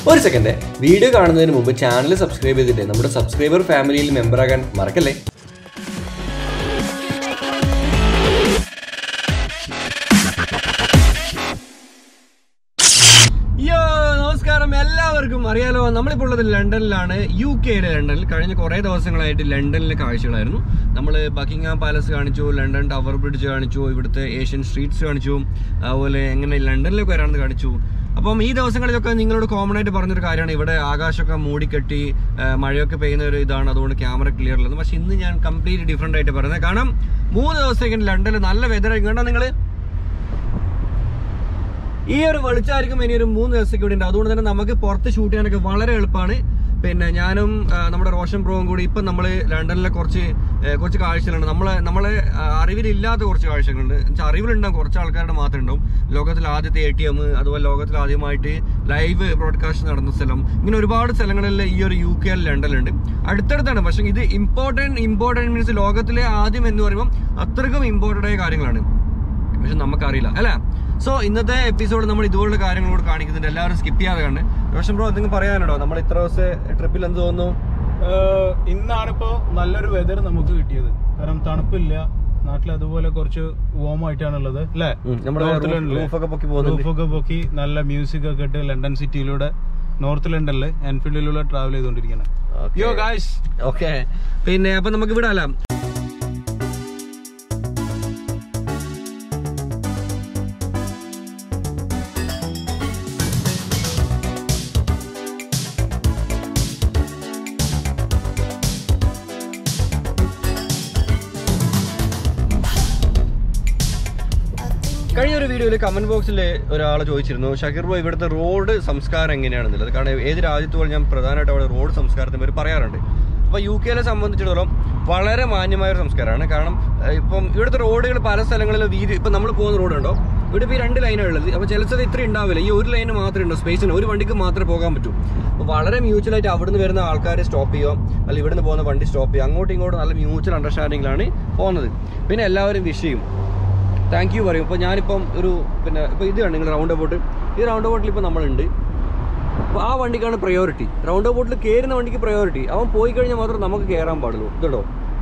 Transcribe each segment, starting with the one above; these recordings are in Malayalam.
ഒരു സെക്കൻഡ് വീഡിയോ കാണുന്നതിന് മുമ്പ് ചാനൽ സബ്സ്ക്രൈബ് ചെയ്തിട്ട് നമ്മുടെ സബ്സ്ക്രൈബർ ഫാമിലിയിൽ മെമ്പറാകാൻ മറക്കല്ലേ യോ നമസ്കാരം എല്ലാവർക്കും അറിയാലോ നമ്മളിപ്പോൾ ഉള്ളത് ലണ്ടനിലാണ് യു കെയിലെ ലണ്ടനിൽ കഴിഞ്ഞ കുറേ ദിവസങ്ങളായിട്ട് ലണ്ടനിലെ കാഴ്ചകളായിരുന്നു നമ്മൾ ബക്കിംഗ്ഹാം പാലസ് കാണിച്ചു ലണ്ടൻ ടവർ ബ്രിഡ്ജ് കാണിച്ചു ഇവിടുത്തെ ഏഷ്യൻ സ്ട്രീറ്റ്സ് കാണിച്ചു അതുപോലെ എങ്ങനെ ലണ്ടനിലേക്ക് വരാമെന്ന് കാണിച്ചു അപ്പം ഈ ദിവസങ്ങളിലൊക്കെ നിങ്ങളോട് കോമൺ ആയിട്ട് പറഞ്ഞൊരു കാര്യമാണ് ഇവിടെ ആകാശമൊക്കെ മൂടിക്കെട്ടി ആ, മഴയൊക്കെ പെയ്യുന്ന ഒരു ഇതാണ് അതുകൊണ്ട് ക്യാമറ ക്ലിയർ ഉള്ളത് പക്ഷെ ഇന്ന് ഞാൻ കംപ്ലീറ്റ് ഡിഫറെന്റ് ആയിട്ട് പറയുന്നത് കാരണം മൂന്ന് ദിവസത്തേക്ക് ലണ്ടനിൽ നല്ല വെതർ ആയിരിക്കും കണ്ടോ നിങ്ങൾ ഈ ഒരു വെളിച്ചായിരിക്കും ഇനി ഒരു മൂന്ന് ദിവസത്തേക്ക് ഇവിടെ ഉണ്ട് അതുകൊണ്ട് തന്നെ നമുക്ക് പുറത്ത് ഷൂട്ട് ചെയ്യാനൊക്കെ വളരെ എളുപ്പമാണ് പിന്നെ ഞാനും ആ, നമ്മുടെ റോഷൻ പ്രോവും കൂടി ഇപ്പം നമ്മൾ ലണ്ടനിലെ കുറച്ച് ഏ, കുറച്ച് കാഴ്ചകളുണ്ട് നമ്മളെ നമ്മളെ ആ, അറിവിലില്ലാത്ത കുറച്ച് കാഴ്ചകളുണ്ട് എന്നുവെച്ചാൽ അറിവിലുണ്ടാവും കുറച്ച് ആൾക്കാരുടെ മാത്രമേ ഉണ്ടാവും ലോകത്തിൽ ആദ്യത്തെ എ ടി എം അതുപോലെ ലോകത്തിൽ ആദ്യമായിട്ട് ലൈവ് ബ്രോഡ്കാസ്റ്റ് നടന്ന സ്ഥലം ഇങ്ങനെ ഒരുപാട് സ്ഥലങ്ങളിൽ ഈ ഒരു യു കെ ലണ്ടനിലുണ്ട് അടുത്തടുത്താണ് പക്ഷേ ഇത് ഇമ്പോർട്ടൻറ്റ് ഇമ്പോർട്ടൻറ്റ് മീൻസ് ലോകത്തിലെ ആദ്യം എന്ന് പറയുമ്പോൾ അത്രയ്ക്കും ഇമ്പോർട്ടൻ്റ് ആയ കാര്യങ്ങളാണ് പക്ഷെ നമുക്കറിയില്ല അല്ലേ സോ ഇന്നത്തെ എപ്പിസോഡ് നമ്മൾ ഇതുപോലുള്ള കാര്യങ്ങളോട് കാണിക്കുന്നുണ്ട് എല്ലാവരും സ്കിപ്പ് ചെയ്യാതെ കണ്ട് റോഷൻ ബ്രോ എന്തെങ്കിലും പറയാനുണ്ടോ നമ്മൾ ഇത്ര ദിവസത്തെ ട്രിപ്പിൽ എന്ത് തോന്നുന്നു ഏഹ് ഇന്നാണിപ്പോ നല്ലൊരു വെതർ നമുക്ക് കിട്ടിയത് കാരണം തണുപ്പില്ല നാട്ടിൽ അതുപോലെ കുറച്ച് വോം ആയിട്ടാണുള്ളത് അല്ലേ നമ്മുടെ റൂഫൊക്കെ പൊക്കി പോകുന്നുണ്ട് റൂഫൊക്കെ പൊക്കി നല്ല മ്യൂസിക് ഒക്കെ ഇട്ട് ലണ്ടൻ സിറ്റിയിലൂടെ നോർത്ത് ലണ്ടനില് എൻഫീൽഡിലൂടെ ട്രാവൽ ചെയ്തോണ്ടിരിക്കുന്നത് Okay. യോ ഗായ്സ് ഓക്കെ പിന്നെ അപ്പൊ നമുക്ക് വിടാലാം കഴിഞ്ഞ ഒരു വീഡിയോയിൽ കമന്റ് ബോക്സിൽ ഒരാൾ ചോദിച്ചിരുന്നു ഷക്കീർ ബോ ഇവിടുത്തെ റോഡ് സംസ്കാരം എങ്ങനെയാണെന്നുള്ളത് കാരണം ഏത് രാജ്യത്ത് പോലും ഞാൻ പ്രധാനമായിട്ട് അവിടെ റോഡ് സംസ്കാരത്തെ പറ്റി പറയാറുണ്ട് അപ്പോൾ യു കെയിലെ സംബന്ധിച്ചിടത്തോളം വളരെ മാന്യമായ ഒരു സംസ്കാരമാണ് കാരണം ഏഹ്, ഇപ്പം ഇവിടുത്തെ റോഡുകൾ പല സ്ഥലങ്ങളിലും വീതി ഇപ്പം നമ്മൾ പോകുന്ന റോഡുണ്ടോ ഇവിടെ ഇപ്പോൾ ഈ രണ്ട് ലൈനാണ് ഉള്ളത് അപ്പോൾ ചില സ്ഥലത്ത് ഇത്ര ഉണ്ടാവില്ല ഈ ഒരു ലൈന് മാത്രമേ ഉണ്ടോ സ്പേസിന് ഒരു വണ്ടിക്ക് മാത്രമേ പോകാൻ പറ്റൂ അപ്പോൾ വളരെ മ്യൂച്വലായിട്ട് അവിടുന്ന് വരുന്ന ആൾക്കാരെ സ്റ്റോപ്പ് ചെയ്യുക അല്ലെങ്കിൽ ഇവിടുന്ന് പോകുന്ന വണ്ടി സ്റ്റോപ്പ് ചെയ്യുക അങ്ങോട്ടും ഇങ്ങോട്ടും നല്ല മ്യൂച്വൽ അണ്ടർസ്റ്റാൻഡിങ്ങിലാണ് പോകുന്നത് പിന്നെ എല്ലാവരും വിഷ് ചെയ്യും താങ്ക് യു പറയും ഇപ്പോൾ ഞാനിപ്പം ഒരു പിന്നെ ഇപ്പോൾ ഇത് കണ്ട് നിങ്ങൾ റൗണ്ട് അബൌട്ട് ഈ റൗണ്ട് അബൌട്ടിൽ ഇപ്പോൾ നമ്മളുണ്ട് അപ്പോൾ ആ വണ്ടിക്കാണ് പ്രയോറിറ്റി റൗണ്ട് അബൌട്ടിൽ കയറുന്ന വണ്ടിക്ക് പ്രയോറിറ്റി അവൻ പോയി കഴിഞ്ഞാൽ മാത്രം നമുക്ക് കയറാൻ പാടുള്ളൂ ഇതുണ്ടോ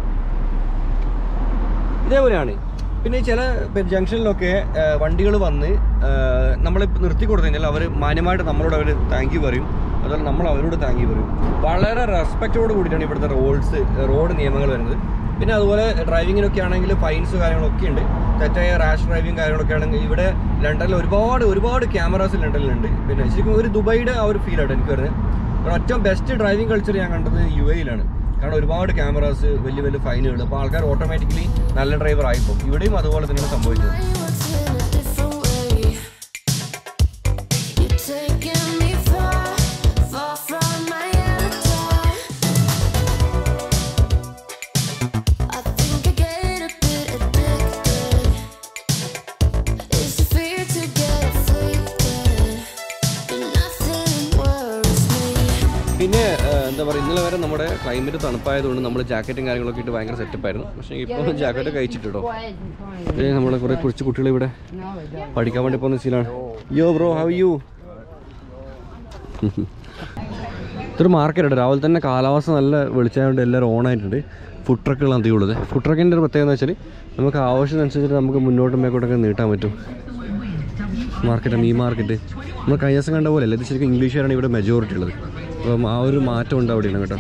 ഇതേപോലെയാണ് പിന്നെ ചില ജംഗ്ഷനിലൊക്കെ വണ്ടികൾ വന്ന് നമ്മൾ നിർത്തി കൊടുത്തു കഴിഞ്ഞാൽ അവർ മാന്യമായിട്ട് നമ്മളോട് അവർ താങ്ക് യു പറയും അതുപോലെ നമ്മൾ അവരോട് താങ്ക് യു പറയും വളരെ റെസ്പെക്റ്റോട് കൂടിയിട്ടാണ് ഇവിടുത്തെ റോഡ്സ് റോഡ് നിയമങ്ങൾ വരുന്നത് പിന്നെ അതുപോലെ ഡ്രൈവിങ്ങിനൊക്കെ ആണെങ്കിൽ ഫൈൻസ് കാര്യങ്ങളൊക്കെ ഉണ്ട് തെറ്റായ റാഷ് ഡ്രൈവിങ് കാര്യങ്ങളൊക്കെ ആണെങ്കിൽ ഇവിടെ ലണ്ടനിൽ ഒരുപാട് ഒരുപാട് ക്യാമറാസ് ലണ്ടനിലുണ്ട് പിന്നെ ശരിക്കും ഒരു ദുബൈയുടെ ആ ഒരു ഫീലാണ് എനിക്ക് വരുന്നത് കാരണം ഏറ്റവും ബെസ്റ്റ് ഡ്രൈവിംഗ് കൾച്ചർ ഞാൻ കണ്ടത് യു എയിലാണ് കാരണം ഒരുപാട് ക്യാമറാസ് വലിയ വലിയ ഫൈനുകൾ അപ്പോൾ ആൾക്കാർ ഓട്ടോമാറ്റിക്കലി നല്ല ഡ്രൈവർ ആയിപ്പോൾ ഇവിടെയും അതുപോലെ തന്നെയാണ് സംഭവിച്ചത് You're taking me far, far from my avatar. I think I get a bit addicted. It's the fear to get afflicted, but nothing worries me. പിന്നെ ഏഹ്, എന്താ പറയുക ഇന്നലെ വരെ നമ്മുടെ ക്ലൈമറ്റ് തണുപ്പായതുകൊണ്ട് നമ്മൾ ജാക്കറ്റും കാര്യങ്ങളൊക്കെ ഇട്ട് ഭയങ്കര സെറ്റപ്പ് ആയിരുന്നു പക്ഷേ ഇപ്പോൾ ജാക്കറ്റ് കഴിച്ചിട്ടോ ഏ നമ്മളെ കുറേ കുറച്ച് കുട്ടികൾ ഇവിടെ പഠിക്കാൻ വേണ്ടി പോകുന്ന സീനാണ് യോ ബ്രോ ഹൗ യു ഇതൊരു മാർക്കറ്റാണ് രാവിലെ തന്നെ കാലാവസ്ഥ നല്ല വെളിച്ചമായതുകൊണ്ട് എല്ലാവരും ഓൺ ആയിട്ടുണ്ട് ഫുഡ് ട്രക്കുകളാണ് അധികം ഉള്ളത് ഫുഡ് ട്രക്കിൻ്റെ ഒരു പ്രത്യേകത എന്ന് വെച്ചാൽ നമുക്ക് ആവശ്യത്തിനനുസരിച്ച് നമുക്ക് മുന്നോട്ടും മേക്കോട്ടൊക്കെ നീട്ടാൻ പറ്റും മാർക്കറ്റ് മീ മാർക്കറ്റ് നമ്മൾ കഴിഞ്ഞ ദിവസം കണ്ട പോലെ അല്ല ഇത് ശരിക്കും ഇംഗ്ലീഷുകാരാണ് ഇവിടെ മെജോറിറ്റി ഉള്ളത് അപ്പം ആ ഒരു മാറ്റം ഉണ്ട് അവിടെയാണ് കേട്ടോ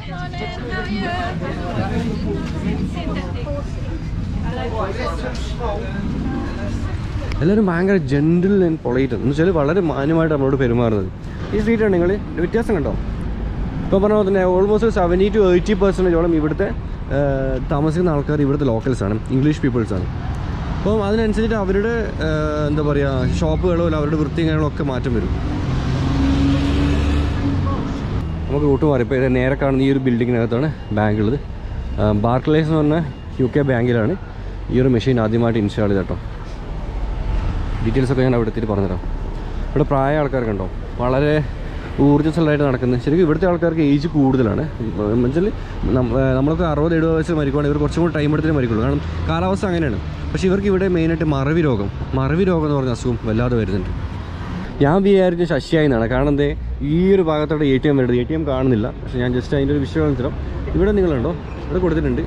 എല്ലാവരും ഭയങ്കര ജെൻറ്റിൽ ആൻഡ് പൊളൈറ്റ് എന്ന് വെച്ചാൽ വളരെ മാന്യമായിട്ട് നമ്മളോട് പെരുമാറുന്നത് ഈ സ്ട്രീറ്റാണ് നിങ്ങൾ വ്യത്യാസം കണ്ടോ ഇപ്പോൾ പറഞ്ഞ പോലെ തന്നെ ഓൾമോസ്റ്റ് സെവൻറ്റി ടു എയ്റ്റി പെർസെൻറ്റേജോളം ഇവിടുത്തെ ആ, താമസിക്കുന്ന ആൾക്കാർ ഇവിടുത്തെ ലോക്കൽസ് ആണ് ഇംഗ്ലീഷ് പീപ്പിൾസ് ആണ് അപ്പം അതിനനുസരിച്ചിട്ട് അവരുടെ ആ, എന്താ പറയുക ഷോപ്പുകളോ അല്ല അവരുടെ വൃത്തിയും കാര്യങ്ങളോ ഒക്കെ മാറ്റം വരും നമുക്ക് റൂട്ട് മാറി ഇപ്പോൾ ഇത് നേരെ കാണുന്ന ഈ ഒരു ബിൽഡിങ്ങിനകത്താണ് ബാങ്ക് ഉള്ളത് ബാർക്ലേസ് എന്ന് പറഞ്ഞ യു കെ ബാങ്കിലാണ് ഈ ഒരു മെഷീൻ ആദ്യമായിട്ട് ഇൻസ്റ്റാൾ ചെയ്ത കേട്ടോ ഡീറ്റെയിൽസ് ഒക്കെ ഞാൻ അവിടെ എത്തിയിട്ട് പറഞ്ഞുതരാം ഇവിടെ പ്രായ ആൾക്കാർക്ക് ഉണ്ടോ വളരെ ഊർജ്ജസ്വലമായിട്ട് നടക്കുന്നത് ശരിക്കും ഇവിടുത്തെ ആൾക്കാർക്ക് ഏജ് കൂടുതലാണ് എന്നുവെച്ചാൽ നമ്മളൊക്കെ അറുപത് എഴുപത് വയസ്സ് മരിക്കുവാണെങ്കിൽ ഇവർ കുറച്ചും കൂടി ടൈം എടുത്തിട്ട് മരിക്കുള്ളൂ കാരണം കാലാവസ്ഥ അങ്ങനെയാണ് പക്ഷേ ഇവർക്ക് ഇവിടെ മെയിനായിട്ട് മറവി രോഗം മറവി രോഗം എന്ന് പറഞ്ഞ അസുഖം വല്ലാതെ വരുന്നുണ്ട് ഞാൻ വിചാരിച്ച ശശിയായി എന്നാണ് കാരണം എന്തേ ഈ ഒരു ഭാഗത്തോടെ എ ടി എം വരുന്നത് എ ടി എം കാണുന്നില്ല പക്ഷേ ഞാൻ ജസ്റ്റ് അതിൻ്റെ ഒരു വിഷയം തരാം ഇവിടെ നിങ്ങളുണ്ടോ ഇവിടെ കൊടുത്തിട്ടുണ്ട്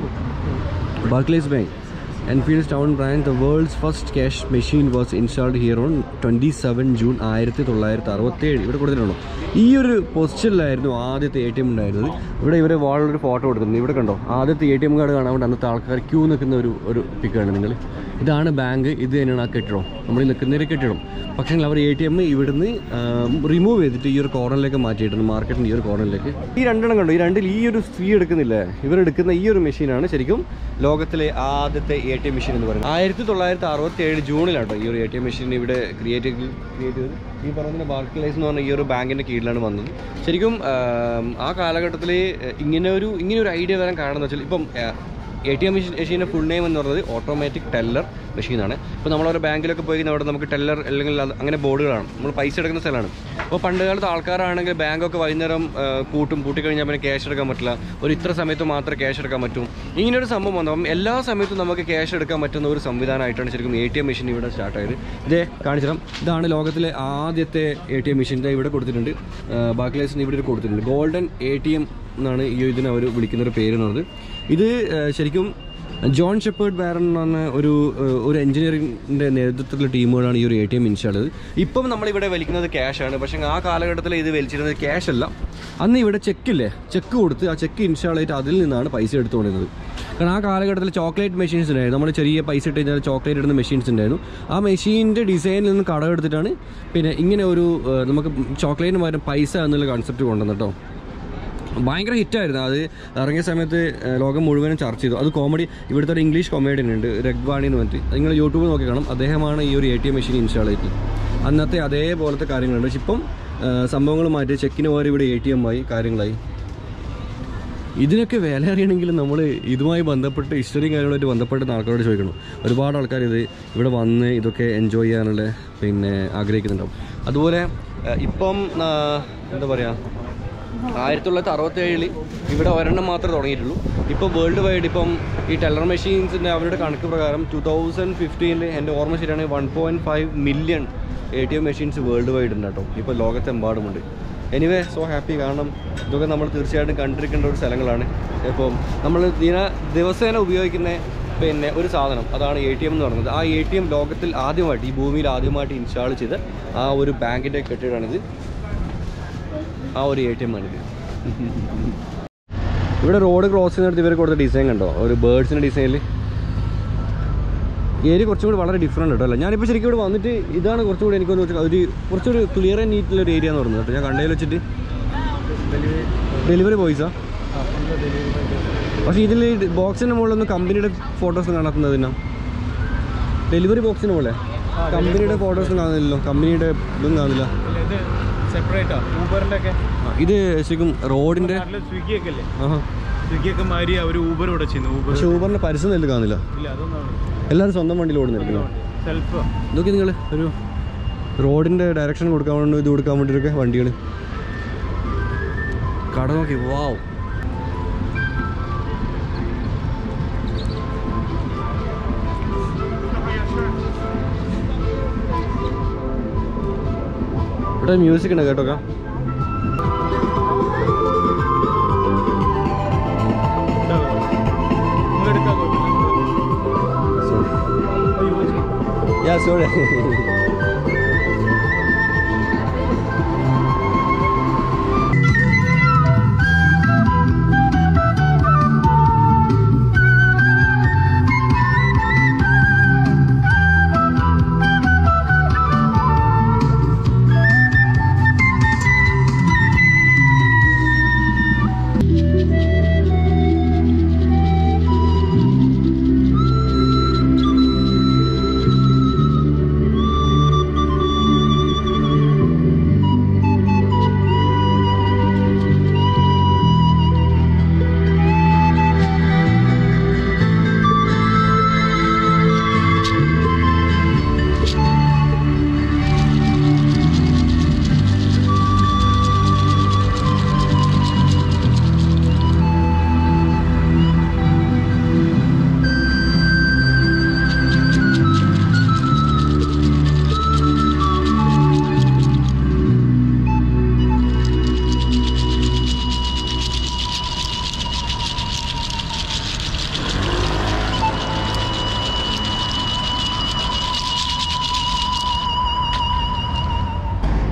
Barclays bank Enfield town branch the world's first cash machine was installed here on twenty seven June ആയിരത്തി തൊള്ളായിരത്തി അറുപത്തേഴ് ഇവിടെ കൊടുത്തിട്ടുണ്ടോ ഈ ഒരു പൊസിഷനിലായിരുന്നു ആദ്യത്തെ എ ടി എം ഉണ്ടായിരുന്നത് ഇവിടെ ഇവരെ വാളിലൊരു ഫോട്ടോ കൊടുത്തിട്ടുണ്ട് ഇവിടെ കണ്ടോ ആദ്യത്തെ എ ടി എം കാർഡ് കാണാൻ വേണ്ടി അന്നത്തെ ആൾക്കാർ ക്യൂ നിൽക്കുന്ന ഒരു ഒരു പിക്കാണ് നിങ്ങൾ ഇതാണ് ബാങ്ക് ഇത് തന്നെയാണ് ആ കെട്ടിടം നമ്മൾ ഈ നിൽക്കുന്നൊരു കെട്ടിടം പക്ഷേ അവർ എ ടി എം ഇവിടുന്ന് റിമൂവ് ചെയ്തിട്ട് ഈ ഒരു കോർണറിലേക്ക് മാറ്റിയിട്ടുണ്ട് മാർക്കറ്റിൻ്റെ ഈ ഒരു കോർണറിലേക്ക് ഈ രണ്ടെണ്ണം കണ്ടോ ഈ രണ്ടിൽ ഈ ഒരു ഫീ എടുക്കുന്നില്ലേ ഇവരെടുക്കുന്ന ഈ ഒരു മെഷീനാണ് ശരിക്കും ലോകത്തിലെ ആദ്യത്തെ എ ടി എം മെഷീൻ എന്ന് പറയുന്നത് ആയിരത്തി തൊള്ളായിരത്തി അറുപത്തി ഏഴ് ജൂണിലാട്ടോ ഈ ഒരു എ ടി എം മെഷീൻ ഇവിടെ ക്രിയേറ്റ് ക്രിയേറ്റ് ചെയ്തത് ഈ പറഞ്ഞ ബാർക്ലൈസ് എന്ന് പറഞ്ഞ ഈ ഒരു ബാങ്കിൻ്റെ കീഴിലാണ് വന്നത് ശരിക്കും ആം, ആ കാലഘട്ടത്തിൽ ഇങ്ങനെ ഒരു ഇങ്ങനെ ഒരു ഐഡിയ വരാൻ കാരണം എന്ന് വെച്ചാൽ ഇപ്പം എ ടി എം മെഷീൻ മെഷീൻ്റെ ഫുൾ നെയിം എന്ന് പറയുന്നത് ഓട്ടോമാറ്റിക് ടെല്ലർ മെഷീനാണ് ഇപ്പോൾ നമ്മളൊരു ബാങ്കിലൊക്കെ പോയി കഴിഞ്ഞാൽ അവിടെ നമുക്ക് ടെല്ലർ അല്ലെങ്കിൽ അത് അങ്ങനെ ബോർഡുകളാണ് നമ്മൾ പൈസ എടുക്കുന്ന സ്ഥലമാണ് അപ്പോൾ പണ്ട് കാലത്ത് ആൾക്കാരാണെങ്കിൽ ബാങ്കൊക്കെ വൈകുന്നേരം ആ, പൂട്ടും പൂട്ടിക്കഴിഞ്ഞാൽ പിന്നെ ക്യാഷ് എടുക്കാൻ പറ്റില്ല ഒരു ഇത്ര സമയത്ത് മാത്രമേ ക്യാഷ് എടുക്കാൻ പറ്റൂ ഇങ്ങനൊരു സംഭവം വന്നു അപ്പം എല്ലാ സമയത്തും നമുക്ക് ക്യാഷ് എടുക്കാൻ പറ്റുന്ന ഒരു സംവിധാനമായിട്ടാണ് ശരിക്കും എ ടി എം മെഷീൻ ഇവിടെ സ്റ്റാർട്ട് ആയത് ഇതേ കാണിച്ചിടാം ഇതാണ് ലോകത്തിലെ ആദ്യത്തെ എ ടി എം മെഷീൻ ഇവിടെ കൊടുത്തിട്ടുണ്ട് ബാക്കിലേസിന് ഇവിടെ ഒരു കൊടുത്തിട്ടുണ്ട് ഗോൾഡൻ എ ടി എം എന്നാണ് ഈ ഇതിന് അവർ വിളിക്കുന്ന ഒരു പേര് എന്ന് പറയുന്നത് ഇത് ആ, ശരിക്കും ജോൺ ഷെപ്പേർഡ് ബാരൻ എന്ന് പറഞ്ഞ ഒരു ഏഹ്, ഒരു എഞ്ചിനീയറിംഗിൻ്റെ നേതൃത്വത്തിലുള്ള ടീമുകളാണ് ഈ ഒരു എ ടി എം ഇൻസ്റ്റാൾ ചെയ്തത് ഇപ്പം നമ്മളിവിടെ വലിക്കുന്നത് ക്യാഷാണ് പക്ഷേ ആ കാലഘട്ടത്തിൽ ഇത് വലിച്ചിരുന്നത് ക്യാഷ് അല്ല അന്ന് ഇവിടെ ചെക്കില്ലേ ചെക്ക് കൊടുത്ത് ആ ചെക്ക് ഇൻസ്റ്റാൾ ചെയ്തിട്ട് അതിൽ നിന്നാണ് പൈസ എടുത്തുകൊണ്ടിരുന്നത് കാരണം ആ കാലഘട്ടത്തിൽ ചോക്ലേറ്റ് മെഷീൻസ് ഉണ്ടായിരുന്നു നമ്മൾ ചെറിയ പൈസ ഇട്ട് കഴിഞ്ഞാൽ ചോക്ലേറ്റ് ഇടുന്ന മെഷീൻസ് ഉണ്ടായിരുന്നു ആ മെഷീൻ്റെ ഡിസൈനിൽ നിന്ന് കടം എടുത്തിട്ടാണ് പിന്നെ ഇങ്ങനെ ഒരു ഏഹ്, നമുക്ക് ചോക്ലേറ്റിന് പകരം പൈസ എന്നുള്ള കൺസെപ്റ്റ് കൊണ്ടുവന്നു കേട്ടോ ഭയങ്കര ഹിറ്റായിരുന്നു അത് ഇറങ്ങിയ സമയത്ത് ഏഹ്, ലോകം മുഴുവനും ചർച്ച ചെയ്തു അത് കോമഡി ഇവിടുത്തെ ഒരു ഇംഗ്ലീഷ് കൊമേഡിയൻ ഉണ്ട് രഗ്വാണി എന്ന് പറഞ്ഞിട്ട് അത് നിങ്ങൾ യൂട്യൂബിൽ നോക്കി കാണും അദ്ദേഹമാണ് ഈ ഒരു A T M machine install ചെയ്തത് അന്നത്തെ അതേപോലത്തെ കാര്യങ്ങളുണ്ട് പക്ഷെ ഇപ്പം സംഭവങ്ങൾ മാറ്റി ചെക്കിന് പകരം ഇവിടെ എ ടി എം ആയി കാര്യങ്ങളായി ഇതിനൊക്കെ വില അറിയണമെങ്കിൽ നമ്മൾ ഇതുമായി ബന്ധപ്പെട്ട് ഹിസ്റ്ററിയും കാര്യങ്ങളുമായിട്ട് ബന്ധപ്പെട്ട് ആൾക്കാരോട് ചോദിക്കണം ഒരുപാട് ആൾക്കാർ ഇത് ഇവിടെ വന്ന് ഇതൊക്കെ എൻജോയ് ചെയ്യാനുള്ള പിന്നെ ആഗ്രഹിക്കുന്നുണ്ടാവും അതുപോലെ ഏഹ്, ഇപ്പം ആ, എന്താ പറയുക ആയിരത്തി തൊള്ളായിരത്തി അറുപത്തി ഏഴിൽ ഇവിടെ ഒരെണ്ണം മാത്രമേ തുടങ്ങിയിട്ടുള്ളൂ ഇപ്പോൾ വേൾഡ് വൈഡ് ഇപ്പം ഈ ടെല്ലർ മെഷീൻസിൻ്റെ അവരുടെ കണക്ക് പ്രകാരം ടു തൗസൻഡ് ഫിഫ്റ്റീനിൽ എൻ്റെ ഓർമ്മ ശരിയാണെങ്കിൽ one point five million A T M machines worldwide ഉണ്ട് കേട്ടോ ഇപ്പോൾ ലോകത്തെമ്പാടുമുണ്ട് എനിവേ സോ ഹാപ്പി കാരണം ഇതൊക്കെ നമ്മൾ തീർച്ചയായിട്ടും കണ്ടിരിക്കേണ്ട ഒരു സ്ഥലങ്ങളാണ് ഇപ്പം നമ്മൾ ദിന ദിവസേന ഉപയോഗിക്കുന്ന പിന്നെ ഒരു സാധനം അതാണ് എ ടി എം എന്ന് പറയുന്നത് ആ എ ടി എം ലോകത്തിൽ ആദ്യമായിട്ട് ഈ ഭൂമിയിൽ ആദ്യമായിട്ട് ഇൻസ്റ്റാൾ ചെയ്ത് ആ ഒരു ബാങ്കിൻ്റെ കെട്ടിടമാണിത് ആ ഒരു എ ടി എം ആണിത് ഇവിടെ റോഡ് ക്രോസ് ചെയ്യുന്നിടത്ത് ഇവർ കൊടുത്ത ഡിസൈൻ കണ്ടോ ഒരു ബേർഡ്സിൻ്റെ ഡിസൈനിൽ ഏരിയ കുറച്ചും കൂടി വളരെ ഡിഫറെൻ്റ് കേട്ടോ അല്ല ഞാനിപ്പോൾ ശരിക്കും ഇവിടെ വന്നിട്ട് ഇതാണ് കുറച്ചും കൂടി എനിക്കൊന്ന് വെച്ചാൽ ഒരു കുറച്ചൊരു ക്ലിയർ ആൻഡ് നീറ്റുള്ള ഒരു ഏരിയ എന്ന് പറയുന്നത് കേട്ടോ ഞാൻ കണ്ടതിൽ വെച്ചിട്ട് ഡെലിവറി ബോയ്സാ പക്ഷേ ഇതിൽ ബോക്സിൻ്റെ മുകളിലൊന്നും കമ്പനിയുടെ ഫോട്ടോസ് കാണാത്തുന്നത് പിന്നെ ഡെലിവറി ബോക്സിന് പോലെ കമ്പനിയുടെ ഫോട്ടോസ് കാണുന്നില്ലല്ലോ കമ്പനിയുടെ ഇതും കാണുന്നില്ല ഇത് സെപ്പറേറ്റാ ഊബറിന്റെ ഒക്കെ ആ, ഇത് ശരിക്കും റോഡിൻ്റെ നാട്ടില് സ്വിഗ്ഗി ഒക്കെ അല്ലേ ആഹാ സ്വിഗ്ഗി ഒക്കെ മാതിരി അവർ ഊബർ ഇവിടെ ചെയ്യുന്നു ഊബർ പക്ഷെ ഊബറിൻ്റെ പരസ്യം നെല്ല് കാണില്ല ഇല്ല അതൊന്നും എല്ലാവരും സ്വന്തം വണ്ടിയിൽ ഓടുന്നില്ല സെൽഫ് നോക്കി നിങ്ങൾ ഒരു റോഡിൻ്റെ ഡയറക്ഷൻ കൊടുക്കാൻ വേണ്ടി ഇത് കൊടുക്കാൻ വേണ്ടിയിട്ടൊക്കെ വണ്ടികൾ കട നോക്കി വാവ് ഇവിടെ മ്യൂസിക് ഉണ്ട് കേട്ടോ നിങ്ങളെടുക്കാൻ യാ സോറി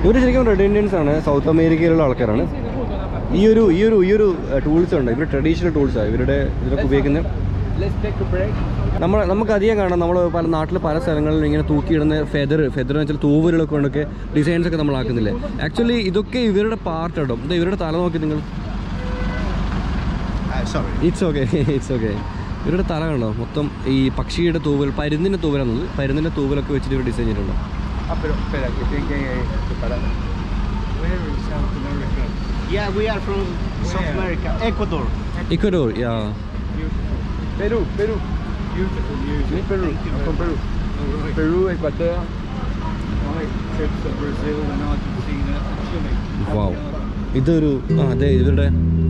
ഇവർ ശരിക്കും റെഡ് ഇന്ത്യൻസ് ആണ് സൗത്ത് അമേരിക്കയിലുള്ള ആൾക്കാരാണ് ഈ ഒരു ഈ ഒരു ഈ ഒരു ടൂൾസ് ഉണ്ട് ഇവർ ട്രഡീഷണൽ ടൂൾസാണ് ഇവരുടെ ഇതിലൊക്കെ ഉപയോഗിക്കുന്നത് നമ്മൾ നമുക്ക് അധികം കാണാം നമ്മൾ പല നാട്ടിൽ പല സ്ഥലങ്ങളിലും ഇങ്ങനെ തൂക്കിയിടുന്ന ഫെദർ ഫെദർ എന്ന് വെച്ചാൽ തൂവലുകളൊക്കെ കൊണ്ടൊക്കെ ഡിസൈൻസ് ഒക്കെ നമ്മൾ ആക്കുന്നില്ലേ ആക്ച്വലി ഇതൊക്കെ ഇവരുടെ പാർട്ട് ഇടും ഇത് ഇവരുടെ തല നോക്കി നിങ്ങൾ sorry. It's okay it's okay ഇവരുടെ തല കണ്ടോ മൊത്തം ഈ പക്ഷിയുടെ തൂവൽ പരുന്നിൻ്റെ തൂവലാണത് പരുന്നിൻ്റെ തൂവലൊക്കെ വെച്ചിട്ട് ഇവർ ഡിസൈൻ ചെയ്തിട്ടുണ്ടോ Ah, pero espera, que tienen que eh, preparar. Where in South America? Yeah, we are from South America, Ecuador. Ecuador yeah Perú, Perú. Beautiful music. Perú, I'm from Peru. Peru, Ecuador. Trips to Brazil and Argentina and Chile. Wow ഇതൊരു ആ അതെ ഇവരുടെ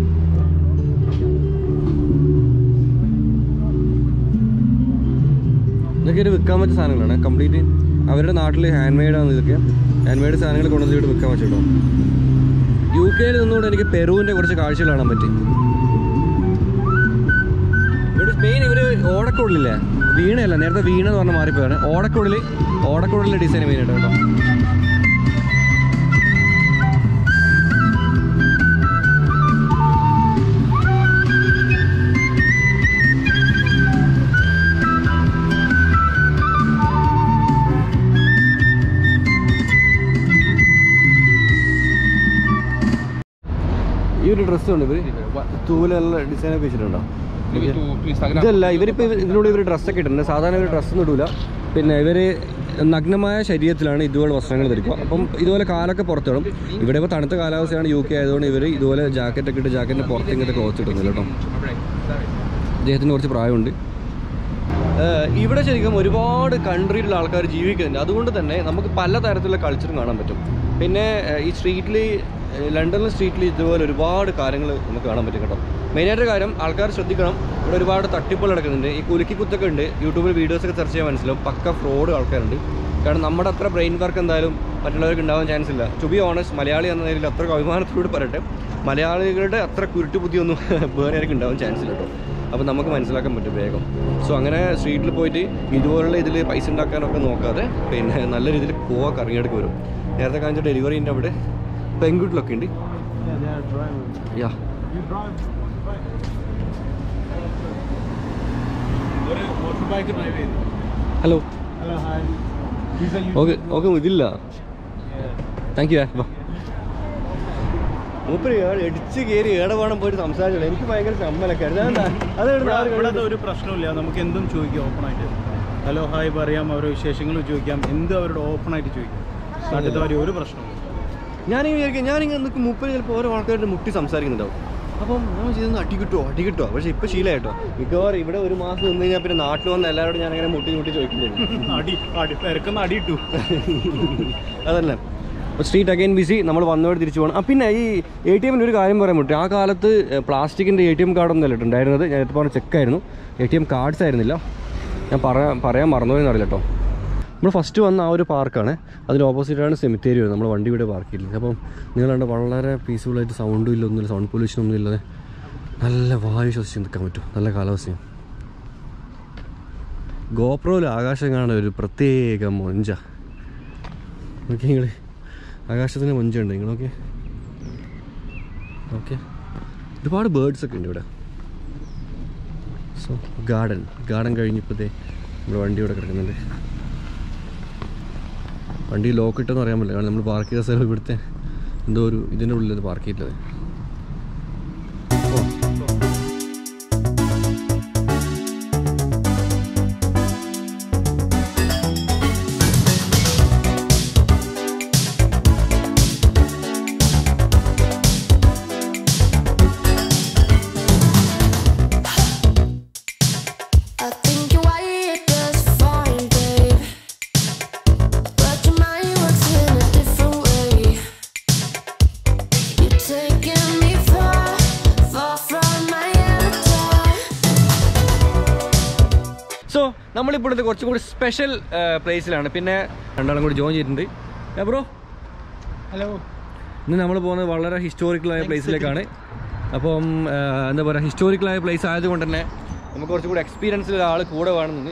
ഇതൊക്കെ ഒരു വിൽക്കാൻ പറ്റിയ സാധനങ്ങളാണ് കംപ്ലീറ്റ് അവരുടെ നാട്ടിൽ ഹാൻഡ് മെയ്ഡാണ് ഇതൊക്കെ ഹാൻഡ് മെയ്ഡ് സാധനങ്ങൾ കൊണ്ടുവന്ന് ഇവിടെ വിൽക്കാൻ പറ്റും കേട്ടോ യു കെയിൽ നിന്നുകൊണ്ട് എനിക്ക് പെറുവിൻ്റെ കുറച്ച് കാഴ്ചകൾ കാണാൻ പറ്റി ഇവിടെ മെയിൻ ഇവർ ഓടക്കുള്ളില്ലേ വീണയല്ല നേരത്തെ വീണ എന്ന് പറഞ്ഞാൽ മാറിപ്പോയാണ് ഓടക്കുള്ളിൽ ഓടക്കുള്ളിലെ ഡിസൈൻ മെയിൻ ആയിട്ട് കേട്ടോ ഈ ഒരു ഡ്രസ്സ് ഉണ്ട് ഇവര് തൂവലുള്ള ഡിസൈൻ ഒക്കെ വെച്ചിട്ടുണ്ടോ ഇതല്ല ഇവരിപ്പോൾ ഇതിനോട് ഇവർ ഡ്രസ്സൊക്കെ ഇട്ടിട്ടുണ്ട് സാധാരണ ഇവർ ഡ്രസ്സൊന്നും ഇടൂല പിന്നെ ഇവർ നഗ്നമായ ശരീരത്തിലാണ് ഇതുപോലെ വസ്ത്രങ്ങൾ ധരിക്കുക അപ്പം ഇതുപോലെ കാലൊക്കെ പുറത്തിടും ഇവിടെ ഇപ്പോൾ തണുത്ത കാലാവസ്ഥയാണ് യു കെ ആയതുകൊണ്ട് ഇവർ ഇതുപോലെ ജാക്കറ്റൊക്കെ ഇട്ട് ജാക്കറ്റിൻ്റെ പുറത്ത് ഇങ്ങനത്തെ ക്ലോത്ത് ഇടുന്നില്ല കേട്ടോ അദ്ദേഹത്തിന് കുറച്ച് പ്രായമുണ്ട് ഏഹ് ഇവിടെ ശരിക്കും ഒരുപാട് കൺട്രിയിലുള്ള ആൾക്കാർ ജീവിക്കുന്നുണ്ട് അതുകൊണ്ട് തന്നെ നമുക്ക് പല തരത്തിലുള്ള കൾച്ചറും കാണാൻ പറ്റും പിന്നെ ഏഹ് ഈ സ്ട്രീറ്റിൽ ലണ്ടനിലെ സ്ട്രീറ്റിൽ ഇതുപോലെ ഒരുപാട് കാര്യങ്ങൾ നമുക്ക് കാണാൻ പറ്റും കേട്ടോ മെയിനായിട്ട് കാര്യം ആൾക്കാർ ശ്രദ്ധിക്കണം ഇവിടെ ഒരുപാട് തട്ടിപ്പുകൾ നടക്കുന്നുണ്ട് ഈ കുലുക്കി കുത്തൊക്കെ ഉണ്ട് യൂട്യൂബിൽ വീഡിയോസൊക്കെ സെർച്ച് ചെയ്യാൻ മനസ്സിലാവും പക്ക ഫ്രോഡ് ആൾക്കാരുണ്ട് കാരണം നമ്മുടെ അത്ര ബ്രെയിൻ വർക്ക് എന്തായാലും മറ്റുള്ളവർക്ക് ഉണ്ടാവാൻ ചാൻസ് ഇല്ല ടു ബി ഓണസ്റ്റ് മലയാളി എന്ന നിലയിൽ അത്ര അഭിമാനത്തോട് പറയട്ടെ മലയാളികളുടെ അത്ര കുരുട്ട് ബുദ്ധിയൊന്നും വേറെ ആർക്കും ഉണ്ടാവാൻ ചാൻസ് ഇല്ല കേട്ടോ അപ്പോൾ നമുക്ക് മനസ്സിലാക്കാൻ പറ്റും വേഗം സോ അങ്ങനെ സ്ട്രീറ്റിൽ പോയിട്ട് ഇതുപോലുള്ള ഇതിൽ പൈസ ഉണ്ടാക്കാനൊക്കെ നോക്കാതെ പിന്നെ നല്ല രീതിയിൽ പോവാ കറങ്ങിയെടുക്ക് വരും നേരത്തെ കാണിച്ച ഡെലിവറിൻ്റെ അവിടെ പെൺകുട്ടിലൊക്കെ ഉണ്ട് Yeah, they are drivers. Yeah You drive ഒരു മോട്ടോർ ബൈക്ക് ഡ്രൈവ് ചെയ്തു hello hello hi He's a okay YouTuber. Okay ഇതില്ല Yeah. താങ്ക് യു മൂപ്പര് ഇടിച്ച് കയറി ഏടെ വേണം പോയിട്ട് സംസാരിച്ചോളൂ എനിക്ക് ഭയങ്കര ചമ്മലൊക്കെ ഇവിടെ ഇവിടെ അത് ഒരു പ്രശ്നമില്ല നമുക്ക് എന്തും ചോദിക്കാം ഓപ്പൺ ആയിട്ട് ഹലോ ഹായ് പറയാം അവരുടെ വിശേഷങ്ങൾ ചോദിക്കാം എന്തും അവരോട് ഓപ്പൺ ആയിട്ട് ചോദിക്കാം നാട്ടിലത്തെ കാര്യം ഒരു പ്രശ്നമില്ല ഞാനിങ്ങനെ വിചാരിക്കും ഞാനിങ്ങനെ നിൽക്കും മുപ്പത് ചിലപ്പോൾ ഓരോ ആൾക്കാരുടെ മുട്ടി സംസാരിക്കുന്നുണ്ടാവും അപ്പം ഞാൻ ചെയ്തൊന്ന് അടി കിട്ടുമോ അടി കിട്ടുമോ പക്ഷേ ഇപ്പോൾ ശീലമായിട്ടോ മിക്കവാറും ഇവിടെ ഒരു മാസം നിന്ന് കഴിഞ്ഞാൽ പിന്നെ നാട്ടിൽ വന്ന എല്ലാവരോടും ഞാൻ അങ്ങനെ മുട്ടി മുട്ടി ചോദിക്കുന്നുണ്ട് അടി അടി തിരക്കുന്ന അടി ഇട്ടു അതല്ലേ അപ്പോൾ സ്ട്രീറ്റ് അഗൈൻ ബിസി നമ്മൾ വന്നവിടെ തിരിച്ചു പോകണം ആ പിന്നെ ഈ എ ടി എമ്മിൻ്റെ ഒരു കാര്യം പറയാൻ പറ്റും ആ കാലത്ത് പ്ലാസ്റ്റിക്കിൻ്റെ എ ടി എം കാർഡൊന്നും അല്ല ഉണ്ടായിരുന്നത് ഞാൻ ഇപ്പോൾ പറഞ്ഞ ചെക്കായിരുന്നു എ ടി എം കാർഡ്സ് ആയിരുന്നില്ല ഞാൻ പറയാൻ പറയാൻ മറന്നുപോയെന്ന് അറിയില്ല കേട്ടോ നമ്മൾ ഫസ്റ്റ് വന്ന ആ ഒരു പാർക്കാണ് അതിന് ഓപ്പോസിറ്റാണ് സെമിത്തേരി വരുന്നത് നമ്മൾ വണ്ടി ഇവിടെ പാർക്ക് ചെയ്തില്ല അപ്പം നിങ്ങൾ കണ്ട വളരെ പീസ്ഫുള്ളായിട്ട് സൗണ്ടും ഇല്ല ഒന്നുമില്ല സൗണ്ട് പൊല്യൂഷൻ ഒന്നും ഇല്ലാതെ നല്ല വായു ശ്വസിച്ച് നിൽക്കാൻ പറ്റും നല്ല കാലാവസ്ഥയും ഗോപ്രോയിൽ ആകാശം കാണാൻ ഒരു പ്രത്യേക മൊഞ്ച നോക്കി നിങ്ങൾ ആകാശത്തിന് മൊഞ്ചുണ്ട് നിങ്ങളൊക്കെ ഓക്കെ ഒരുപാട് ബേർഡ്സ് ഒക്കെ ഉണ്ട് ഇവിടെ സോ ഗാർഡൻ ഗാർഡൻ കഴിഞ്ഞിപ്പോഴത്തേ നമ്മുടെ വണ്ടി ഇവിടെ കിടക്കുന്നുണ്ട് വണ്ടി ലോക്ക് ഇട്ടെന്ന് അറിയാൻ പറ്റില്ല കാരണം നമ്മൾ പാർക്ക് ചെയ്ത സ്ഥലം ഇവിടുത്തെ എന്തോ ഒരു ഇതിൻ്റെ ഉള്ളിൽ പാർക്ക് ചെയ്തത് I think you're wired just fine, babe. But your mind works in a different way. You're taking me far, far from my avatar. So നമ്മളിപ്പോൾ ഇത് കുറച്ചും കൂടി സ്പെഷ്യൽ പ്ലേസിലാണ് പിന്നെ രണ്ടാളും കൂടി ജോയിൻ ചെയ്തിട്ടുണ്ട് ബ്രോ ഹലോ ഇന്ന് നമ്മൾ പോകുന്നത് വളരെ ഹിസ്റ്റോറിക്കലായ പ്ലേസിലേക്കാണ് അപ്പം ആ, എന്താ പറയുക ഹിസ്റ്റോറിക്കലായ പ്ലേസ് ആയതുകൊണ്ട് തന്നെ നമുക്ക് കുറച്ചും കൂടി എക്സ്പീരിയൻസിൽ ഒരാൾ കൂടെ വേണമെന്ന്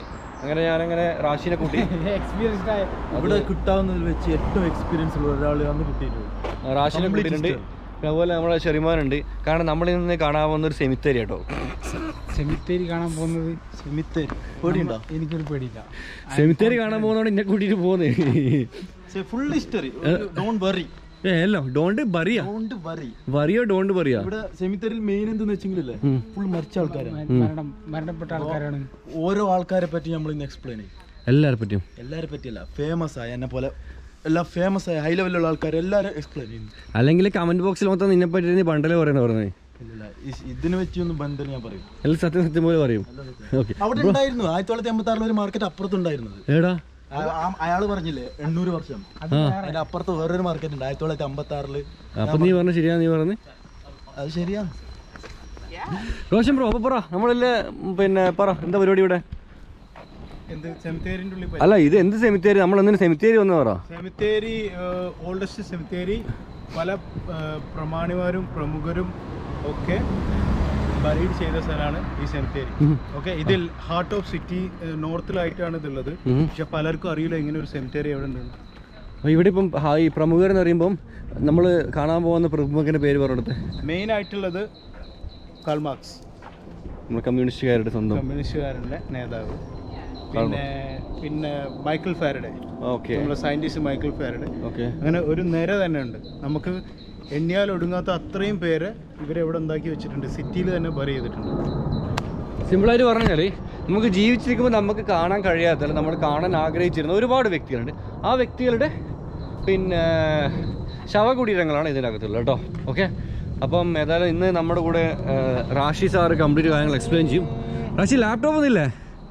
അങ്ങനെ ഞാനങ്ങനെ റാഷിനെ കൂട്ടി എക്സ്പീരിയൻസ്ഡ് ആയ ഇവിടെ കിട്ടാവുന്നതിൽ വെച്ച് ഏറ്റവും എക്സ്പീരിയൻസ് ഉള്ള ഒരാൾ അന്ന് കിട്ടിയിട്ടുണ്ട് റാഷിനെ Complete കൂട്ടിയിട്ടുണ്ട് ഇഷ്ടം. പിന്നെ അതുപോലെ നമ്മളെ ഷെറിമാനുണ്ട് കാരണം നമ്മളിൽ നിന്ന് കാണാവുന്ന ഒരു സെമിത്തേരി കേട്ടോ സെമിത്തേരി കാണാൻ പോകുന്നത് സെമിത്തേരി പേടിയുണ്ടോ എനിക്കൊരു പേടിയില്ല സെമിത്തേരി കാണാൻ പോകുന്നതാണ് എന്നെ കൂട്ടിയിട്ട് പോകുന്നത് ഫുൾ ഹിസ്റ്ററി ഡോണ്ട് വറി ഏ അല്ലോ ഡോണ്ട് ബറിയ ഡോണ്ട് വറി വറിയോ ഡോണ്ട് ബറിയ ഇവിടെ സെമിത്തേരിയിൽ മെയിൻ എന്തെന്ന് വെച്ചെങ്കിലല്ലേ ഉം. ഫുൾ മരിച്ച ആൾക്കാരാണ് മരണം മരണപ്പെട്ട ആൾക്കാരാണ് ഓരോ ആൾക്കാരെ പറ്റി നമ്മൾ ഇന്ന് എക്സ്പ്ലെയിൻ ചെയ്യും എല്ലാരെ പറ്റിയും എല്ലാരെ പറ്റിയല്ല ഫേമസ് ആയ എന്നെ പോലെ എല്ലാം ഫേമസ് ആയ ഹൈ ലെവലുള്ള ആൾക്കാർ എല്ലാവരും എക്സ്പ്ലെയിൻ ചെയ്യുന്നു അല്ലെങ്കിൽ കമന്റ് ബോക്സിൽ മൊത്തം നിന്നെ പറ്റി നീ പണ്ടല്ലേ പറയുന്നത് പറഞ്ഞത് ഇല്ല ഇതിനെ വെച്ചൊന്നും ബന്ധം ഞാൻ പറയും എല്ലാം സത്യം സത്യം പോലെ പറയും ഓക്കെ അവിടെ ഉണ്ടായിരുന്നു ആയിരത്തി തൊള്ളായിരത്തി എൺപത്തി ആറിൽ ഒരു മാർക്കറ്റ് അപ്പുറത്തുണ്ടായിരുന്നത് ഏടാ അയാള് പറഞ്ഞില്ലേ എണ്ണൂറ് വർഷം അതിന്റെ അപ്പുറത്ത് വേറൊരു മാർക്കറ്റ് ഉണ്ട് ആയിരത്തി തൊള്ളായിരത്തി അമ്പത്തി ആറില് അപ്പൊ നീ പറഞ്ഞ ശരിയാ നീ പറഞ്ഞ് അത് ശരിയാ റോഷൻ ബ്രോ അപ്പൊ പറ നമ്മളല്ലേ പിന്നെ പറ എന്താ പരിപാടി ഇവിടെ എന്ത് സെമിത്തേരിന്റെ ഉള്ളിൽ അല്ല ഇത് എന്ത് സെമിത്തേരി നമ്മൾ എന്തിനു സെമിത്തേരി വന്ന് പറ സെമിത്തേരി ഓൾഡസ്റ്റ് സെമിത്തേരി പല ആ, പ്രമാണിമാരും പ്രമുഖരും ഒക്കെ ബറീഡ് ചെയ്ത സ്ഥലമാണ് ഈ സെമിത്തേരി ഓക്കെ ഇതിൽ ഹാർട്ട് ഓഫ് സിറ്റി നോർത്തിലായിട്ടാണ് ഇതുള്ളത് ഉം. പക്ഷെ പലർക്കും അറിയില്ല ഇങ്ങനെ ഒരു സെമിത്തേരി എവിടെ ഉണ്ടെന്ന് അപ്പൊ ഇവിടെ ഇപ്പം ഹാ- ഈ പ്രമുഖർ എന്ന് പറയുമ്പം നമ്മൾ കാണാൻ പോകുന്ന പ്രമുഖന്റെ പേര് പറഞ്ഞെടുത്ത് മെയിൻ ആയിട്ടുള്ളത് കാൾമാർക്സ് നമ്മൾ കമ്മ്യൂണിസ്റ്റുകാരുടെ സ്വന്തം കമ്മ്യൂണിസ്റ്റുകാരൻ്റെ നേതാവ് പിന്നെ പിന്നെ മൈക്കിൾ ഫാരഡെ ഓക്കെ നമ്മളെ സയന്റിസ്റ്റ് മൈക്കിൾ ഫാരഡെ ഓക്കെ അങ്ങനെ ഒരു നിര തന്നെ ഉണ്ട് നമുക്ക് എണ്ണിയാൽ ഒടുങ്ങാത്ത അത്രയും പേര് ഇവരെവിടെ ഉണ്ടാക്കി വെച്ചിട്ടുണ്ട് സിറ്റിയിൽ തന്നെ ബറി ചെയ്തിട്ടുണ്ട് സിമ്പിളായിട്ട് പറഞ്ഞാൽ നമുക്ക് ജീവിച്ചിരിക്കുമ്പോൾ നമുക്ക് കാണാൻ കഴിയാത്ത അല്ലെങ്കിൽ നമ്മൾ കാണാൻ ആഗ്രഹിച്ചിരുന്ന ഒരുപാട് വ്യക്തികളുണ്ട് ആ വ്യക്തികളുടെ പിന്നെ ശവകുടീരങ്ങളാണ് ഇതിനകത്തുള്ളത് കേട്ടോ ഓക്കെ അപ്പം ഏതായാലും ഇന്ന് നമ്മുടെ കൂടെ ആ, റാഷി സാറ് കംപ്ലീറ്റ് കാര്യങ്ങൾ എക്സ്പ്ലെയിൻ ചെയ്യും റാഷി ലാപ്ടോപ്പ് ഒന്നുമില്ലേ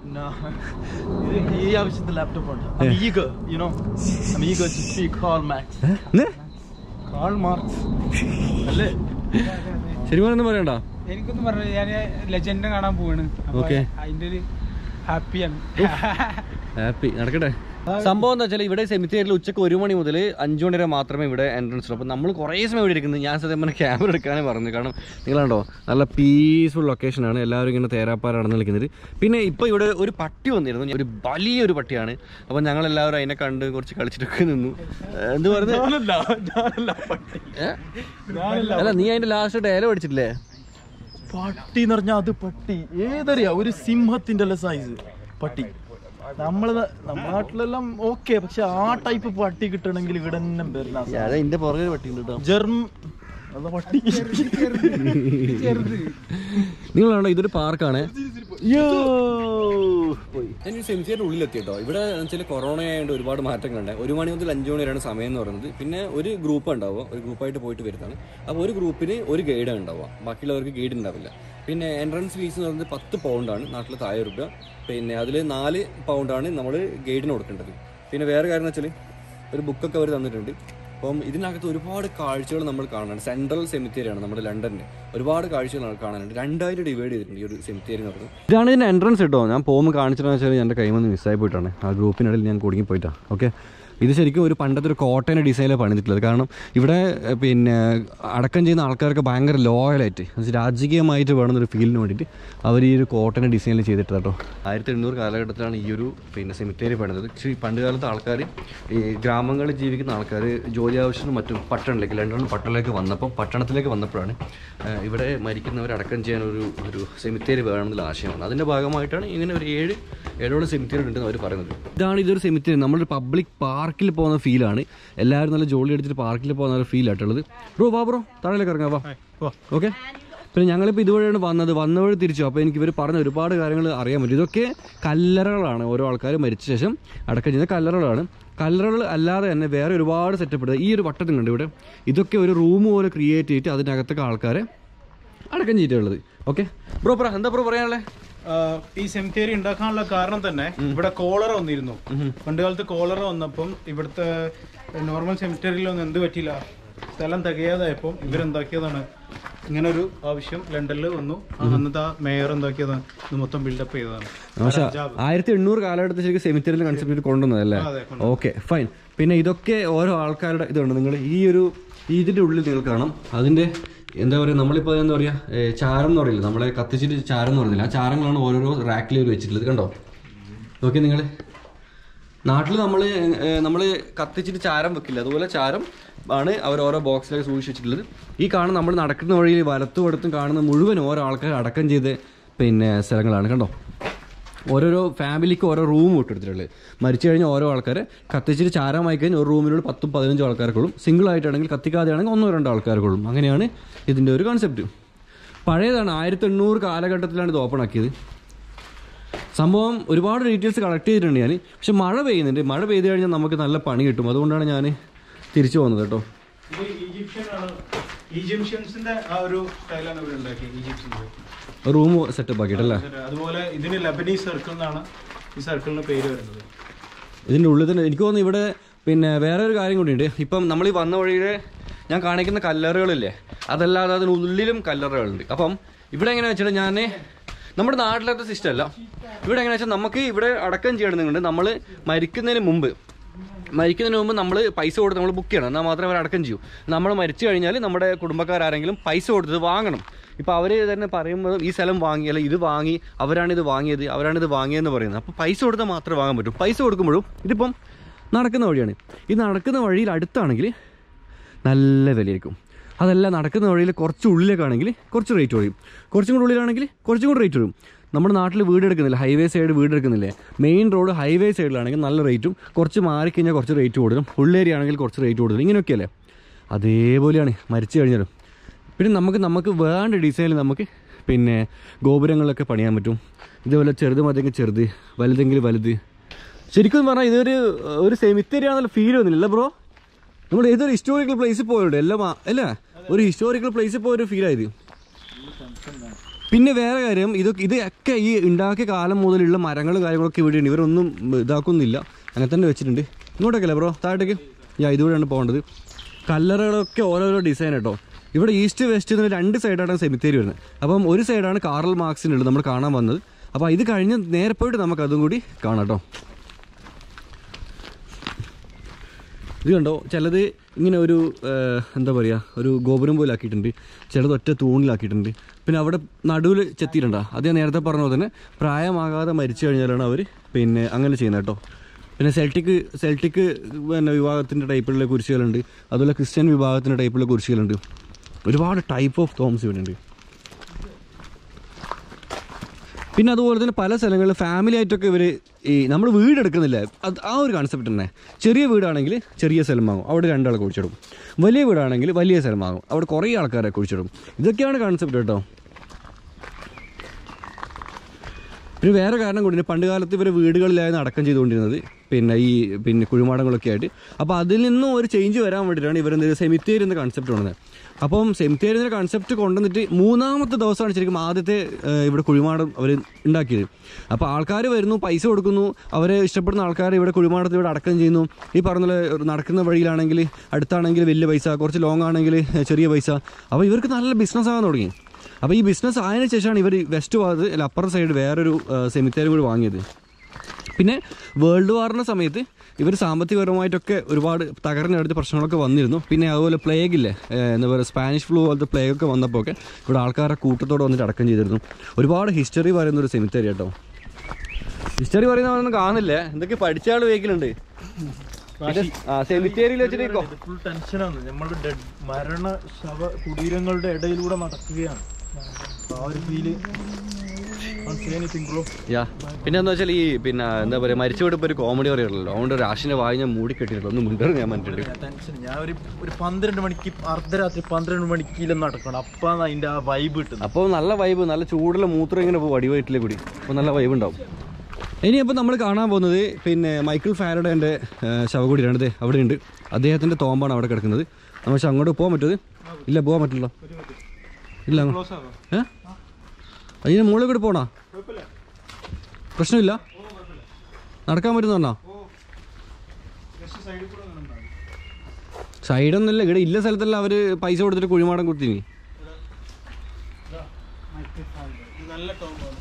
ഈ ആവശ്യത്തിൽ ലാപ്ടോപ്പ് ഉണ്ട് eager you know eager to speak Karl Marx ഏ? കാൾ മാർക്സ് അല്ലേ ശരിമാനൊന്നും പറയണ്ട എനിക്കൊന്നും പറഞ്ഞു ഞാൻ ലെജൻഡ് കാണാൻ പോവാണ് അപ്പൊ Okay. അതിന്റെ ഒരു ഹാപ്പിയാണ് ഹാപ്പി നടക്കട്ടെ സംഭവം എന്താ വെച്ചാൽ ഇവിടെ സെമിത്തേരിയിൽ ഉച്ചക്ക് ഒരു മണി മുതൽ അഞ്ചു മണി വരെ മാത്രമേ ഇവിടെ എൻട്രൻസ് ഉള്ളൂ അപ്പോൾ നമ്മൾ കുറേ സമയം ഇവിടെ ഇരിക്കുന്നത് ഞാൻ സത്യം പറഞ്ഞാൽ ക്യാമറ എടുക്കാനേ പറഞ്ഞു കാരണം നിങ്ങളുണ്ടോ നല്ല പീസ്ഫുൾ ലൊക്കേഷനാണ് എല്ലാവരും ഇങ്ങനെ തേരാപ്പാറാണെന്ന് വിളിക്കുന്നത് പിന്നെ ഇപ്പോൾ ഇവിടെ ഒരു പട്ടി വന്നിരുന്നു ഒരു വലിയൊരു പട്ടിയാണ് അപ്പോൾ ഞങ്ങൾ എല്ലാവരും അതിനെ കണ്ട് കുറച്ച് കളിച്ചിട്ടൊക്കെ നിന്നു ഏഹ് എന്ത് പറഞ്ഞു ഞാനല്ല ഞാനല്ല പട്ടി അല്ല നീ അതിന്റെ ലാസ്റ്റ് ഡയലോഗ് അടിച്ചിട്ടില്ലേ പട്ടി എന്ന് പറഞ്ഞാൽ അത് പട്ടി ഏതറിയാ ഒരു സിംഹത്തിന്റെ അല്ല സൈസ് പട്ടി നമ്മള് ന- നമ്മുടെ നാട്ടിലെല്ലാം ഓക്കെ പക്ഷെ ആ ടൈപ്പ് പട്ടി കിട്ടണമെങ്കിൽ ഇവിടെ തന്നെ വരുന്ന അതെ എന്റെ പുറകെ പട്ടി ഉണ്ട് കേട്ടോ ജർമ്മ അതാ പട്ടി നിങ്ങളാണോ ഇതൊരു പാർക്കാണ് ഞാൻ ഈ സെമിത്തേരിന്റെ ഉള്ളിലെത്തി കേട്ടോ ഇവിടെ വെച്ചാൽ കൊറോണ ആയതുകൊണ്ട് ഒരുപാട് മാറ്റങ്ങളുണ്ട് ഒരു മണി മുതൽ അഞ്ചു മണി വരെയാണ് സമയം എന്ന് പറയുന്നത് പിന്നെ ഒരു ഗ്രൂപ്പ് ഉണ്ടാവുക ഒരു ഗ്രൂപ്പായിട്ട് പോയിട്ട് വരുന്നതാണ് അപ്പോൾ ഒരു ഗ്രൂപ്പിന് ഒരു ഗൈഡ് ഉണ്ടാവുക ബാക്കിയുള്ളവർക്ക് ഗൈഡ് ഉണ്ടാവില്ല പിന്നെ എൻട്രൻസ് ഫീസ് എന്ന് പറയുന്നത് പത്ത് പൗണ്ടാണ് നാട്ടിൽ താഴെ രൂപ പിന്നെ അതിൽ നാല് പൗണ്ടാണ് നമ്മൾ ഗൈഡിന് കൊടുക്കേണ്ടത് പിന്നെ വേറെ കാര്യം എന്ന് വെച്ചാൽ ഒരു ബുക്കൊക്കെ അവർ തന്നിട്ടുണ്ട് അപ്പം ഇതിനകത്ത് ഒരുപാട് കാഴ്ചകൾ നമ്മൾ കാണാനുണ്ട് സെൻട്രൽ സെമിത്തേരിയാണ് നമ്മുടെ ലണ്ടനിൽ ഒരുപാട് കാഴ്ചകൾ നമുക്ക് കാണാനുണ്ട് രണ്ടായിട്ട് ഡിവൈഡ് ചെയ്തിട്ടുണ്ട് ഈ ഒരു സെമിത്തേരി എന്ന് പറയുന്നത് ഇതാണ് ഇതിൻ്റെ എൻട്രൻസ് കേട്ടോ ഞാൻ പോകുമ്പോൾ കാണിച്ചതെന്ന് വെച്ചാൽ എൻ്റെ കൈമ നിന്ന് മിസ്സായി പോയിട്ടാണ് ആ ഗ്രൂപ്പിനിടയിൽ ഞാൻ കുടുങ്ങി പോയിട്ടാണ് ഓക്കെ ഇത് ശരിക്കും ഒരു പണ്ടത്തെ ഒരു കോട്ടൻ്റെ ഡിസൈനിലാണ് പണിതിട്ടുള്ളത് കാരണം ഇവിടെ ഏഹ്, പിന്നെ അടക്കം ചെയ്യുന്ന ആൾക്കാർക്ക് ഭയങ്കര ലോയലായിട്ട് എന്നുവെച്ചാൽ രാജകീയമായിട്ട് വേണമെന്നൊരു ഫീലിന് വേണ്ടിയിട്ട് അവർ ഈ ഒരു കോട്ടൻ്റെ ഡിസൈനിൽ ചെയ്തിട്ട് കേട്ടോ ആയിരത്തി എണ്ണൂറ് കാലഘട്ടത്തിലാണ് ഈ ഒരു പിന്നെ സെമിത്തേരി പണിതത് പക്ഷേ പണ്ട് കാലത്ത് ആൾക്കാർ ഈ ഗ്രാമങ്ങളിൽ ജീവിക്കുന്ന ആൾക്കാർ ജോലി ആവശ്യത്തിനും മറ്റും പട്ടണത്തിലേക്ക് ലണ്ടനിൽ പട്ടണത്തിലേക്ക് വന്നപ്പോൾ പട്ടണത്തിലേക്ക് വന്നപ്പോഴാണ് ഏഹ്, ഇവിടെ മരിക്കുന്നവർ അടക്കം ചെയ്യാൻ ഒരു ഒരു സെമിത്തേരി വേണമെന്നുള്ള ആശയം വന്നത് അതിൻ്റെ ഭാഗമായിട്ടാണ് ഇങ്ങനെ ഒരു ഏഴ് ഏഴോളം സെമിത്തേരി ഉണ്ടെന്ന് അവർ പറയുന്നത് ഇതാണ് ഇതൊരു സെമിത്തേരി നമ്മളൊരു പബ്ലിക് പാർക്കിൽ പോകുന്ന ഫീലാണ് എല്ലാവരും നല്ല ജോലി അടിച്ചിട്ട് പാർക്കിൽ പോകുന്ന ഒരു ഫീൽ ആയിട്ടുള്ളത് ബ്രോ വാ ബ്രോ താഴേക്ക് ഇറങ്ങാം വാ ഓക്കെ പിന്നെ ഞങ്ങളിപ്പോൾ ഇതുവഴിയാണ് വന്നത് വന്ന വഴി തിരിച്ചു അപ്പോൾ എനിക്ക് ഇവർ പറഞ്ഞ ഒരുപാട് കാര്യങ്ങൾ അറിയാൻ പറ്റും ഇതൊക്കെ കല്ലറകളാണ് ഓരോ ആൾക്കാർ മരിച്ച ശേഷം അടക്കം ചെയ്യുന്ന കല്ലറകളാണ് കല്ലറകൾ അല്ലാതെ തന്നെ വേറെ ഒരുപാട് സെറ്റപ്പ് ഉണ്ട് ഈ ഒരു വട്ടത്തിൽ കണ്ട് ഇവിടെ ഇതൊക്കെ ഒരു റൂം പോലെ ക്രിയേറ്റ് ചെയ്തിട്ട് അതിനകത്തൊക്കെ ആൾക്കാരെ അടക്കം ചെയ്തിട്ടുള്ളത് ഓക്കെ ബ്രോ പറ എന്താ ബ്രോ പറയാനുള്ളത് ആഹ് ഈ സെമിത്തേരി ഉണ്ടാക്കാനുള്ള കാരണം തന്നെ ഇവിടെ കോളറ വന്നിരുന്നു പണ്ട് കാലത്ത് കോളറ വന്നപ്പം ഇവിടുത്തെ നോർമൽ സെമിത്തേരിയിലൊന്നും എന്ത് പറ്റിയില്ല സ്ഥലം തികയാതായപ്പം ഇവരെന്താക്കിയതാണ് ഇങ്ങനെ ഒരു ആവശ്യം ലണ്ടനിൽ വന്നു അന്നത്തെ ആ മേയർ എന്താക്കിയതാണ് ഇത് മൊത്തം ബിൽഡപ്പ് ചെയ്തതാണ് പക്ഷേ രാജാവ്. ആയിരത്തി എണ്ണൂറ് കാലഘട്ടത്തിൽ ശരിക്കും സെമിത്തേരിയിൽ കൺസെപ്റ്റ് കൊണ്ടുവന്നതല്ലേ അതെ, ഓക്കെ ഫൈൻ പിന്നെ ഇതൊക്കെ ഓരോ ആൾക്കാരുടെ ഇതുണ്ട് നിങ്ങൾ ഈ ഒരു ഇതിൻ്റെ ഉള്ളിൽ നിങ്ങൾ കാണാം അതിൻ്റെ എന്താ പറയുക നമ്മളിപ്പോൾ എന്താ പറയുക ചാരം എന്ന് പറയില്ല നമ്മളെ കത്തിച്ചിട്ട് ചാരം എന്ന് പറയുന്നില്ല ആ ചാരങ്ങളാണ് ഓരോരോ റാക്കിൽ വെച്ചിട്ടുള്ളത് കണ്ടോ നോക്കി നിങ്ങൾ നാട്ടിൽ നമ്മൾ നമ്മൾ കത്തിച്ചിട്ട് ചാരം വെക്കില്ല അതുപോലെ ചാരം ആണ് അവർ ഓരോ ബോക്സിലേക്ക് സൂക്ഷിച്ച് വെച്ചിട്ടുള്ളത് ഈ കാണുന്ന നമ്മൾ നടക്കുന്ന വഴിയിൽ വലത്തും ഇടത്തും കാണുന്ന മുഴുവൻ ഓരോ ആൾക്കാർ അടക്കം ചെയ്ത് പിന്നെ സ്ഥലങ്ങളാണ് കണ്ടോ ഓരോരോ ഫാമിലിക്ക് ഓരോ റൂം ഇട്ടെടുത്തിട്ടുള്ളത് മരിച്ചു കഴിഞ്ഞാൽ ഓരോ ആൾക്കാരെ കത്തിച്ചിട്ട് ചാരമായി കഴിഞ്ഞാൽ ഒരു റൂമിലുള്ള പത്തും പതിനഞ്ചും ആൾക്കാർക്കുള്ളും സിംഗിൾ ആയിട്ടാണെങ്കിൽ കത്തിക്കാതെ ആണെങ്കിൽ ഒന്നോ രണ്ടോ ആൾക്കാർക്കുള്ളും അങ്ങനെയാണ് ഇതിൻ്റെ ഒരു കോൺസെപ്റ്റ് പഴയതാണ് ആയിരത്തി എണ്ണൂറ് കാലഘട്ടത്തിലാണ് ഇത് ഓപ്പൺ ആക്കിയത് സംഭവം ഒരുപാട് ഡീറ്റെയിൽസ് കളക്ട് ചെയ്തിട്ടുണ്ട് ഞാൻ പക്ഷെ മഴ പെയ്യുന്നുണ്ട് മഴ പെയ്ത് കഴിഞ്ഞാൽ നമുക്ക് നല്ല പണി കിട്ടും അതുകൊണ്ടാണ് ഞാൻ തിരിച്ചു പോകുന്നത് കേട്ടോ ഇത് ഈജിപ്ഷ്യൻ ആണ് ഈജിപ്ഷ്യൻസിന്റെ ആ ഒരു സ്റ്റൈലാണ് ഇവിടെ ഉണ്ടാക്കിയത് ഈജിപ്ഷ്യൻസ് റൂം സെറ്റപ്പ് ആക്കിയിട്ടല്ലേ അതുപോലെ ഇതിന് ലബനീസ് സർക്കിൾ എന്നാണ് ഈ സർക്കിളിന് പേര് വരുന്നത് ഇതിൻ്റെ ഉള്ളിൽ തന്നെ എനിക്ക് തോന്നുന്നു ഇവിടെ പിന്നെ വേറെ ഒരു കാര്യം കൂടിയുണ്ട് ഇപ്പം നമ്മൾ ഈ വന്ന വഴിയുടെ ഞാൻ കാണിക്കുന്ന കല്ലറുകളില്ലേ അതല്ലാതെ അതിനുള്ളിലും കല്ലറുകളുണ്ട് അപ്പം ഇവിടെ എങ്ങനെയാ വെച്ചാൽ ഞാൻ നമ്മുടെ നാട്ടിലത്തെ സിസ്റ്റം അല്ല ഇവിടെ എങ്ങനെയാ വെച്ചാൽ നമുക്ക് ഇവിടെ അടക്കം ചെയ്യണമെന്നുണ്ട് നമ്മൾ മരിക്കുന്നതിന് മുമ്പ് മരിക്കുന്നതിന് മുമ്പ് നമ്മൾ പൈസ കൊടുത്ത് നമ്മൾ ബുക്ക് ചെയ്യണം എന്നാൽ മാത്രമേ അവർ അടക്കം ചെയ്യൂ നമ്മൾ മരിച്ചു കഴിഞ്ഞാൽ നമ്മുടെ കുടുംബക്കാരാരെങ്കിലും പൈസ കൊടുത്തത് വാങ്ങണം ഇപ്പോൾ അവർ തന്നെ പറയുമ്പോൾ ഈ സ്ഥലം വാങ്ങി അല്ല ഇത് വാങ്ങി അവരാണിത് വാങ്ങിയത് അവരാണിത് വാങ്ങിയതെന്ന് പറയുന്നത് അപ്പോൾ പൈസ കൊടുത്താൽ മാത്രമേ വാങ്ങാൻ പറ്റൂ പൈസ കൊടുക്കുമ്പോഴും ഇതിപ്പം നടക്കുന്ന വഴിയാണ് ഈ നടക്കുന്ന വഴിയിൽ അടുത്താണെങ്കിൽ നല്ല വിലയായിരിക്കും അതല്ല നടക്കുന്ന വഴിയിൽ കുറച്ച് ഉള്ളിലേക്കാണെങ്കിൽ കുറച്ച് റേറ്റ് കുറയും കുറച്ചും കൂടി ഉള്ളിലാണെങ്കിൽ കുറച്ചും കൂടി റേറ്റ് വരും നമ്മുടെ നാട്ടിൽ വീട് എടുക്കുന്നില്ല ഹൈവേ സൈഡ് വീട് എടുക്കുന്നില്ലേ മെയിൻ റോഡ് ഹൈവേ സൈഡിലാണെങ്കിൽ നല്ല റേറ്റും കുറച്ച് മാറിക്കഴിഞ്ഞാൽ കുറച്ച് റേറ്റ് കൂടുതലും ഉള്ളേരിയ ആണെങ്കിൽ കുറച്ച് റേറ്റ് കൂടുതലും ഇങ്ങനെയൊക്കെയല്ലേ അതേപോലെയാണ് മരിച്ചു കഴിഞ്ഞാലും പിന്നെ നമുക്ക് നമുക്ക് വേണ്ട ഡിസൈനിൽ നമുക്ക് പിന്നെ ഗോപുരങ്ങളിലൊക്കെ പണിയാൻ പറ്റും ഇതേപോലെ ചെറുത് മതിയെങ്കിൽ ചെറുത് വലുതെങ്കിൽ വലുത് ശരിക്കും പറഞ്ഞാൽ ഇതൊരു ഒരു സെമിത്തേരി ആണെന്നുള്ള ഫീൽ വന്നില്ല ബ്രോ നമ്മൾ ഏതൊരു ഹിസ്റ്റോറിക്കൽ പ്ലേസിൽ പോയുണ്ട് എല്ലാം ആ- അല്ല ഒരു ഹിസ്റ്റോറിക്കൽ പ്ലേസിൽ പോയൊരു ഫീൽ ആയത് പിന്നെ വേറെ കാര്യം ഇതൊക്കെ ഇതൊക്കെ ഈ ഉണ്ടാക്കിയ കാലം മുതലുള്ള മരങ്ങൾ കാര്യങ്ങളൊക്കെ ഇവിടെയുണ്ട് ഇവരൊന്നും ഇതാക്കുന്നില്ല അങ്ങനെ തന്നെ വെച്ചിട്ടുണ്ട് ഇങ്ങോട്ടൊക്കെ അല്ലേ ബ്രോ താഴത്തേക്ക് ഞാൻ ഇതുവഴിയാണ് പോകേണ്ടത് കല്ലറകളൊക്കെ ഓരോരോ ഡിസൈൻ കേട്ടോ ഇവിടെ ഈസ്റ്റ് വെസ്റ്റ് എന്ന് രണ്ട് സൈഡാണ് സെമിത്തേരി വരുന്നത് അപ്പം ഒരു സൈഡാണ് കാറൽ മാർക്സിനുള്ളത് നമ്മൾ കാണാൻ വന്നത് അപ്പോൾ ഇത് കഴിഞ്ഞ് നേരെ പോയിട്ട് നമുക്ക് അതും കൂടി കാണാം കേട്ടോ ഇത് കണ്ടോ ചിലത് ഇങ്ങനെ ഒരു ഏഹ്, എന്താ പറയുക ഒരു ഗോപുരം പോലെ ആക്കിയിട്ടുണ്ട് ചിലത് ഒറ്റ തൂണിലാക്കിയിട്ടുണ്ട് പിന്നെ അവിടെ നടുവിൽ ചെത്തിയിട്ടുണ്ടോ അത് ഞാൻ നേരത്തെ പറഞ്ഞ പോലെ തന്നെ പ്രായമാകാതെ മരിച്ചു കഴിഞ്ഞാലാണ് അവർ പിന്നെ അങ്ങനെ ചെയ്യുന്നത് കേട്ടോ പിന്നെ സെൽറ്റിക് സെൽറ്റിക് പിന്നെ വിഭാഗത്തിൻ്റെ ടൈപ്പിലുള്ള കുരിശുകളുണ്ട് അതുപോലെ ക്രിസ്ത്യൻ വിഭാഗത്തിൻ്റെ ടൈപ്പിലുള്ള കുരിശുകളുണ്ട് ഒരുപാട് ടൈപ്പ് ഓഫ് തോംസ് ഇവിടെ ഉണ്ട് പിന്നെ അതുപോലെ തന്നെ പല സ്ഥലങ്ങളിലും ഫാമിലി ആയിട്ടൊക്കെ ഇവർ ഈ നമ്മൾ വീട് എടുക്കുന്നില്ല അത് ആ ഒരു കൺസെപ്റ്റ് തന്നെ ചെറിയ വീടാണെങ്കിൽ ചെറിയ സ്ഥലം വാങ്ങും അവിടെ രണ്ടാളെ കുഴിച്ചിടും വലിയ വീടാണെങ്കിൽ വലിയ സ്ഥലം വാങ്ങും അവിടെ കുറേ ആൾക്കാരെ കുഴിച്ചിടും ഇതൊക്കെയാണ് കൺസെപ്റ്റ് കേട്ടോ പിന്നെ വേറെ കാരണം കൂടി പണ്ട് കാലത്ത് ഇവർ വീടുകളിലായിരുന്നു അടക്കം ചെയ്തുകൊണ്ടിരുന്നത് പിന്നെ ഈ പിന്നെ കുഴിമാടങ്ങളൊക്കെ ആയിട്ട് അപ്പോൾ അതിൽ നിന്നും ഒരു ചേഞ്ച് വരാൻ വേണ്ടിയിട്ടാണ് ഇവരെന്ത് സെമിത്തേരി എന്ന കൺസെപ്റ്റ് കൊണ്ടുവന്നത് അപ്പം സെമിത്തേരി എന്ന കൺസെപ്റ്റ് കൊണ്ടുവന്നിട്ട് മൂന്നാമത്തെ ദിവസമാണ് ശരിക്കും ആദ്യത്തെ ഏഹ്, ഇവിടെ കുഴിമാടം അവർ ഉണ്ടാക്കിയത് അപ്പോൾ ആൾക്കാർ വരുന്നു പൈസ കൊടുക്കുന്നു അവരെ ഇഷ്ടപ്പെടുന്ന ആൾക്കാർ ഇവിടെ കുഴിമാടത്തിൽ ഇവിടെ അടക്കം ചെയ്യുന്നു ഈ പറഞ്ഞ പോലെ ഒരു നടക്കുന്ന വഴിയിലാണെങ്കിൽ അടുത്താണെങ്കിൽ വലിയ പൈസ കുറച്ച് ലോങ് ആണെങ്കിൽ ചെറിയ പൈസ അപ്പോൾ ഇവർക്ക് നല്ല ബിസിനസ് ആകാൻ തുടങ്ങി അപ്പോൾ ഈ ബിസിനസ് ആയതിനു ശേഷമാണ് ഇവർ വെസ്റ്റ് ഭാഗത്ത് അല്ല അപ്പർ സൈഡ് വേറൊരു സെമിത്തേരി കൂടി വാങ്ങിയത് പിന്നെ വേൾഡ് വാറിൻ്റെ സമയത്ത് ഇവർ സാമ്പത്തികപരമായിട്ടൊക്കെ ഒരുപാട് തകർന്നെടുത്ത പ്രശ്നങ്ങളൊക്കെ വന്നിരുന്നു പിന്നെ അതുപോലെ പ്ലേഗ് ഇല്ലേ ഏഹ് എന്താ പറയുക സ്പാനിഷ് ഫ്ലൂ പോലത്തെ പ്ലേഗ് ഒക്കെ വന്നപ്പോൾ ഒക്കെ ഇവിടെ ആൾക്കാരെ കൂട്ടത്തോടെ വന്നിട്ട് അടക്കം ചെയ്തിരുന്നു ഒരുപാട് ഹിസ്റ്ററി പറയുന്ന ഒരു സെമിത്തേരി കേട്ടോ ഹിസ്റ്ററി പറയുന്നവരൊന്നും കാണുന്നില്ല എന്തൊക്കെ പഠിച്ച ആൾ വേക്കിലുണ്ട് ആ സെമിത്തേരിയിൽ വെച്ചിട്ട് ഫുൾ ടെൻഷനാണ് നമ്മുടെ ഡെഡ് മരണ ശവ കുടീരങ്ങളുടെ ഇടയിലൂടെ നടക്കുകയാണ് അപ്പൊ ആ ഒരു ഫീല് ബ്രോ യാ പിന്നെ എന്താ വെച്ചാൽ ഈ പിന്നെ എന്താ പറയുക മരിച്ചു വിടുമ്പോൾ ഒരു കോമഡി പറയുള്ളൂ അതുകൊണ്ട് രാശിനെ വായി ഞാൻ മൂടി കെട്ടിയിട്ടുണ്ട് ഒന്ന് മുണ്ടറ് ഞാൻ പറഞ്ഞിട്ടുണ്ട് ടെൻഷൻ ഞാൻ ഒരു ഒരു പന്ത്രണ്ട് മണിക്ക് അർദ്ധരാത്രി പന്ത്രണ്ട് മണിക്കിലും നടക്കണം അപ്പാണ് അതിന്റെ ആ വൈബ് കിട്ടുന്നത് അപ്പോൾ നല്ല വൈബ് നല്ല ചൂടുള്ള മൂത്രം ഇങ്ങനെ പോകും അടിവയറ്റിലെ കൂടി അപ്പോൾ നല്ല വൈബ് ഉണ്ടാവും ഇനി അപ്പോൾ നമ്മൾ കാണാൻ പോകുന്നത് പിന്നെ മൈക്കിൾ ഫാരഡേൻ്റെ ശവകുടിയാണ് ദേ അവിടെ ഉണ്ട് അദ്ദേഹത്തിൻ്റെ തോമ്പാണ് അവിടെ കിടക്കുന്നത് നമ്മൾ പക്ഷെ അങ്ങോട്ട് പോകാൻ പറ്റുമത് ഇല്ല പോകാൻ പറ്റില്ല ഇല്ല അങ്ങ്- ഏ അതിന് മുകളിൽ കൂടി പോണോ പ്രശ്നമില്ല നടക്കാൻ പറ്റുന്ന പറഞ്ഞാ സൈഡൊന്നുമില്ല ഇവിടെ ഇല്ല സ്ഥലത്തല്ല അവര് പൈസ കൊടുത്തിട്ട് കുഴിമാടം കൊടുത്തിനി നല്ല ടോമാണ്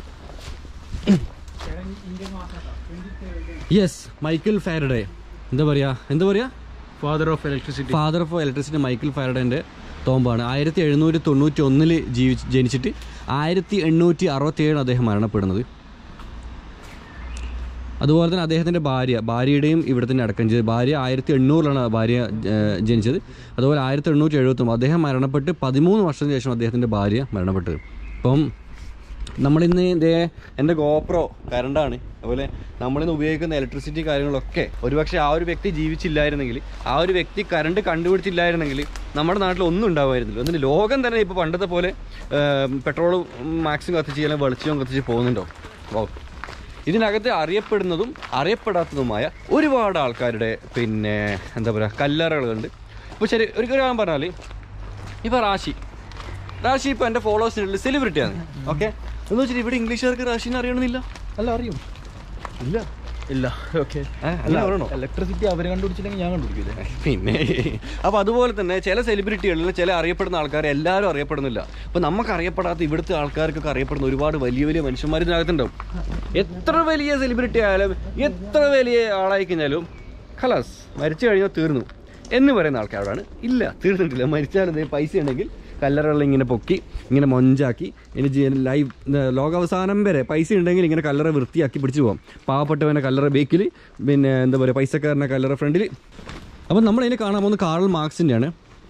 യെസ് മൈക്കിൾ ഫാരഡേ എന്താ പറയാ എന്താ പറയാ father of electricity father of electricity Michael ഫാരഡേൻ്റെ തോമ്പാണ് ആയിരത്തി എഴുന്നൂറ്റി തൊണ്ണൂറ്റി ഒന്നില് ജീവിച്ച് ജനിച്ചിട്ട് ആയിരത്തി എണ്ണൂറ്റി അറുപത്തി ഏഴാണ് അദ്ദേഹം മരണപ്പെടുന്നത് അതുപോലെ തന്നെ അദ്ദേഹത്തിൻ്റെ ഭാര്യ ഭാര്യയുടെയും ഇവിടെ തന്നെ അടക്കം ചെയ്ത് ഭാര്യ ആയിരത്തി എണ്ണൂറിലാണ് ഭാര്യ ഏഹ്, ജനിച്ചത് അതുപോലെ ആയിരത്തി എണ്ണൂറ്റി എഴുപത്തൊമ്പത് അദ്ദേഹം മരണപ്പെട്ട് പതിമൂന്ന് വർഷത്തിന് ശേഷം അദ്ദേഹത്തിൻ്റെ ഭാര്യ മരണപ്പെട്ടത് അപ്പം നമ്മളിന്ന് ഇതേ എൻ്റെ ഗോപ്രോ കറണ്ടാണ് അതുപോലെ നമ്മളിന്ന് ഉപയോഗിക്കുന്ന ഇലക്ട്രിസിറ്റി കാര്യങ്ങളൊക്കെ ഒരുപക്ഷെ ആ ഒരു വ്യക്തി ജീവിച്ചില്ലായിരുന്നെങ്കിൽ ആ ഒരു വ്യക്തി കറണ്ട് കണ്ടുപിടിച്ചില്ലായിരുന്നെങ്കിൽ നമ്മുടെ നാട്ടിൽ ഒന്നും ഉണ്ടാവുമായിരുന്നില്ല ഒന്നിന് ലോകം തന്നെ ഇപ്പോൾ പണ്ടത്തെ പോലെ പെട്രോൾ മാക്സിമം കത്തിച്ച് അല്ലെങ്കിൽ വെളിച്ചവും കത്തിച്ച് പോകുന്നുണ്ടോ ഓ ഇതിനകത്ത് അറിയപ്പെടുന്നതും അറിയപ്പെടാത്തതുമായ ഒരുപാട് ആൾക്കാരുടെ പിന്നെ എന്താ പറയുക കല്ലറകളുണ്ട് ഇപ്പോൾ ശരി ഒരിക്കലും ഞാൻ പറഞ്ഞാൽ ഇപ്പോൾ റാശി റാഷി ഇപ്പോൾ എൻ്റെ ഫോളോവേഴ്സിനുള്ള സെലിബ്രിറ്റിയാണ് ഓക്കെ എന്ന് വെച്ചിട്ട് ഇവിടെ ഇംഗ്ലീഷുകാർക്ക് റാഷിനെ അറിയണമെന്നില്ല അല്ല അറിയും ഇല്ല ഇല്ല ഓക്കെ ഏ, അങ്ങനെ പറയണോ ഇലക്ട്രിസിറ്റി അവര് കണ്ടുപിടിച്ചില്ലെങ്കിൽ ഞാൻ കണ്ടുപിടിക്കില്ലേ പിന്നെ അപ്പോൾ അതുപോലെ തന്നെ ചില സെലിബ്രിറ്റികളിൽ ചില അറിയപ്പെടുന്ന ആൾക്കാർ എല്ലാവരും അറിയപ്പെടുന്നില്ല അപ്പോൾ നമുക്ക് അറിയപ്പെടാത്ത ഇവിടുത്തെ ആൾക്കാർക്കൊക്കെ അറിയപ്പെടുന്ന ഒരുപാട് വലിയ വലിയ മനുഷ്യന്മാർ ഇതിനകത്തുണ്ടാവും എത്ര വലിയ സെലിബ്രിറ്റി ആയാലും എത്ര വലിയ ആളായി കഴിഞ്ഞാലും ഖലാസ് മരിച്ചു കഴിഞ്ഞാൽ തീർന്നു എന്ന് പറയുന്ന ആൾക്കാരാണ് ഇല്ല തീർന്നിട്ടില്ല മരിച്ചാലും ദേ പൈസ ഉണ്ടെങ്കിൽ കല്ലറകളിൽ ഇങ്ങനെ പൊക്കി ഇങ്ങനെ മൊഞ്ചാക്കി ഇനി ജീ- ലൈവ് ഏർ ലോകാവസാനം വരെ പൈസ ഉണ്ടെങ്കിൽ ഇങ്ങനെ കല്ലറ വൃത്തിയാക്കി പിടിച്ചു പോകാം പാവപ്പെട്ടവനെ കല്ലറ ബേക്കിൽ പിന്നെ എന്താ പറയുക പൈസക്കാരനെ കല്ലറ ഫ്രണ്ടിൽ അപ്പം നമ്മൾ ഇതിനെ കാണാൻ പോകുന്നത് കാർൾ മാർക്സിൻ്റെയാണ്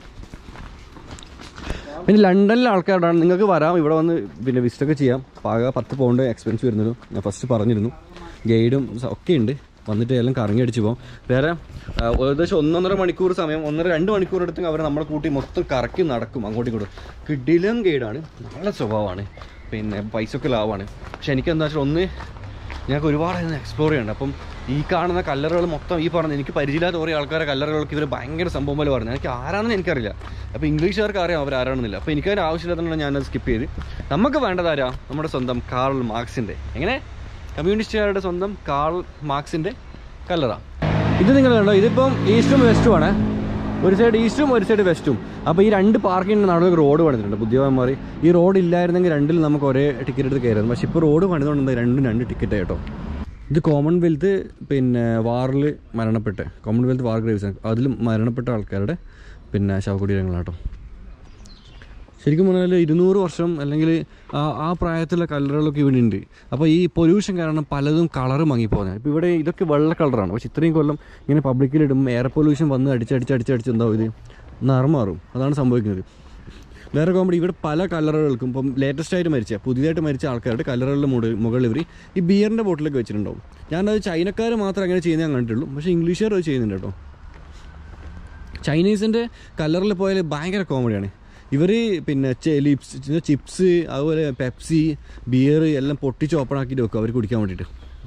പിന്നെ ലണ്ടനിലെ ആൾക്കാരാണ് നിങ്ങൾക്ക് വരാം ഇവിടെ വന്ന് പിന്നെ വിസിറ്റൊക്കെ ചെയ്യാം പാക പത്ത് പൗണ്ട് എക്സ്പെൻസ് വരുന്നതും ഞാൻ ഫസ്റ്റ് പറഞ്ഞിരുന്നു ഗൈഡും ഒക്കെ ഉണ്ട് വന്നിട്ട് എല്ലാം കറങ്ങി അടിച്ച് പോകും വേറെ ആ, ഏകദേശം ഒന്നൊന്നര മണിക്കൂർ സമയം ഒന്നര രണ്ട് മണിക്കൂർ എടുത്ത് അവർ നമ്മളെ കൂട്ടി മൊത്തം കറക്കി നടക്കും അങ്ങോട്ടും ഇങ്ങോട്ടും കിടിലം ഗൈഡാണ് നല്ല സ്വഭാവമാണ് പിന്നെ പൈസ ഒക്കെ ലാഭമാണ് പക്ഷെ എനിക്ക് എന്താ വെച്ചാൽ ഒന്ന് ഞങ്ങൾക്ക് ഒരുപാട് അതിന് എക്സ്പ്ലോർ ചെയ്യണ്ട അപ്പം ഈ കാണുന്ന കല്ലറുകൾ മൊത്തം ഈ പറഞ്ഞ എനിക്ക് പരിചയമില്ലാത്ത കുറേ ആൾക്കാരെ കല്ലറുകൾക്ക് ഇവർ ഭയങ്കര സംഭവം പോലെ പറഞ്ഞു എനിക്ക് ആരാണെന്ന് എനിക്കറിയില്ല അപ്പോൾ ഇംഗ്ലീഷുകാർക്ക് അറിയാം അവർ ആരാണെന്നില്ല അപ്പോൾ എനിക്കതിന് ആവശ്യമില്ലാത്തതുകൊണ്ട് ഞാനത് സ്കിപ്പ് ചെയ്ത് നമുക്ക് വേണ്ടത് ആരാ നമ്മുടെ സ്വന്തം കാർൾ മാർക്സിൻ്റെ എങ്ങനെ കമ്മ്യൂണിസ്റ്റുകാരുടെ സ്വന്തം കാർൾ മാർക്സിൻ്റെ കല്ലറ ഇത് നിങ്ങൾ കണ്ടോ ഇതിപ്പം ഈസ്റ്റും വെസ്റ്റും ആണ് ഒരു സൈഡ് ഈസ്റ്റും ഒരു സൈഡ് വെസ്റ്റും അപ്പോൾ ഈ രണ്ട് പാർക്കിങ്ങിന് നടുവ് റോഡ് പണിതിട്ടുണ്ട് ബുദ്ധിമാന്മാർ ഈ റോഡ് ഇല്ലായിരുന്നെങ്കിൽ രണ്ടിൽ നമുക്ക് ഒരേ ടിക്കറ്റ് എടുത്ത് കയറുന്നു പക്ഷേ ഇപ്പോൾ റോഡ് പണിതുകൊണ്ട് എന്താ രണ്ടും രണ്ട് ടിക്കറ്റ് കേട്ടോ ഇത് കോമൺവെൽത്ത് പിന്നെ വാറിൽ മരണപ്പെട്ട കോമൺവെൽത്ത് വാർ ഗ്രേവ്സ് അതിൽ മരണപ്പെട്ട ആൾക്കാരുടെ പിന്നെ ശവകുടീരങ്ങളാട്ടോ ശരിക്കും പറഞ്ഞാൽ ഇരുന്നൂറ് വർഷം അല്ലെങ്കിൽ ആ ആ പ്രായത്തിലുള്ള കല്ലറുകളൊക്കെ ഇവിടെ ഉണ്ട് അപ്പോൾ ഈ പൊല്യൂഷൻ കാരണം പലതും കളറ് മങ്ങിപ്പോകുന്നത് ഇപ്പോൾ ഇവിടെ ഇതൊക്കെ വെള്ള കളറാണ് പക്ഷെ ഇത്രയും കൊല്ലം ഇങ്ങനെ പബ്ലിക്കിൽ ഇടും എയർ പൊല്യൂഷൻ വന്ന് അടിച്ചടിച്ച് അടിച്ചടിച്ച് എന്താവും ഇത് നിറം മാറും അതാണ് സംഭവിക്കുന്നത് വേറെ കോമഡി ഇവിടെ പല കല്ലറുകൾക്കും ഇപ്പം ലേറ്റസ്റ്റ് ആയിട്ട് മരിച്ച പുതിയതായിട്ട് മരിച്ച ആൾക്കാരുടെ കല്ലറുകളുടെ മുകളിൽ മുകളിൽ ഇവർ ഈ ബിയറിൻ്റെ ബോട്ടിലൊക്കെ വെച്ചിട്ടുണ്ടാവും ഞാനത് ചൈനക്കാർ മാത്രം അങ്ങനെ ചെയ്യുന്നത് ഞാൻ കണ്ടിട്ടുള്ളൂ പക്ഷേ ഇംഗ്ലീഷുകാർ അത് ചെയ്യുന്നുണ്ട് കേട്ടോ ചൈനീസിൻ്റെ കല്ലറിൽ പോയാൽ ഭയങ്കര കോമഡിയാണ് ഇവർ പിന്നെ ലിപ്സ് ചിപ്സ് അതുപോലെ പെപ്സി ബിയർ എല്ലാം പൊട്ടിച്ച് ഓപ്പൺ ആക്കിയിട്ട് വെക്കും അവർ കുടിക്കാൻ വേണ്ടിയിട്ട്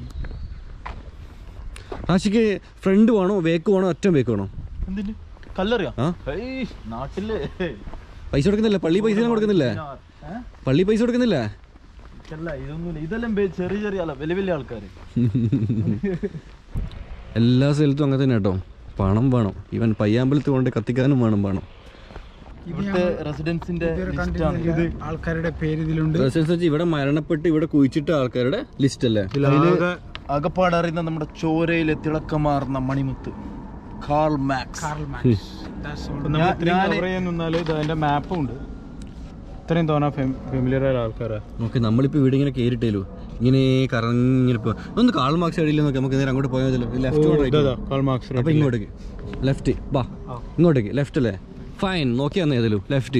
റാശിക്ക് ഫ്രണ്ട് വേണോ വേക്ക് വേണോ ഒറ്റ വേക്ക് വേണോ എന്തിന് കല്ലറിയാ ആ ഏയ് നാട്ടില് പൈസ കൊടുക്കുന്നില്ല പള്ളി പൈസ ഒന്നും കൊടുക്കുന്നില്ല ഏ? പള്ളി പൈസ കൊടുക്കുന്നില്ല അല്ല ഇതൊന്നുമില്ല ഇതെല്ലാം ബേ- ചെറിയ ചെറിയ അല്ല വലിയ വലിയ ആൾക്കാര് എല്ലാ സ്ഥലത്തും അങ്ങനെ തന്നെ കേട്ടോ പണം വേണം ഇവൻ പയ്യാമ്പലത്ത് കൊണ്ട് കത്തിക്കാനും വേണം പണം ഇവിടുത്തെ റെസിഡൻസിന്റെ ഇതുവരെ ലിസ്റ്റ് ആണ് കണ്ടിട്ടില്ല. ആൾക്കാരുടെ പേര് ഇതിലുണ്ട് അതനുസരിച്ച് ഇവിടെ മരണപ്പെട്ട് ഇവിടെ കുഴിച്ചിട്ട ആൾക്കാരുടെ ലിസ്റ്റ് അല്ലേ ഇതിലാകെ അകപ്പാട് അറിയുന്ന നമ്മുടെ ചോരയിലെ തിളക്കമാർന്ന മണിമുത്ത് Karl Marx Karl Marx That's all. ഇപ്പൊ നമ്മൾ ഞാൻ- ഇത്രയും ഞാന് കവർ ചെയ്യാൻ നിന്നാല് ഇത് അതിന്റെ മാപ്പും ഉണ്ട് ഇത്രയും തോന്നാ ഫെമിലിയർ ആയ ആൾക്കാരാ ഓക്കെ നമ്മളിപ്പോൾ ഇവിടെ ഇങ്ങനെ കയറിയിട്ടേലു ഇങ്ങനെ കറങ്ങിങ്ങനെ പോ ഒന്ന് കാൾ മാർക്സ് അടിയില്ല നോക്കി നമുക്ക് നേരെ അങ്ങോട്ട് പോയാൽ ലെഫ്റ്റ് കാൾ മാർക്സ് അപ്പൊ ഇങ്ങോട്ടേക്ക് ലെഫ്റ്റ് വാ ഇങ്ങോട്ടേക്ക് ലെഫ്റ്റ് അല്ലേ ഫൈൻ നോക്കി തന്നെ ഏതായാലും ലെഫ്റ്റ്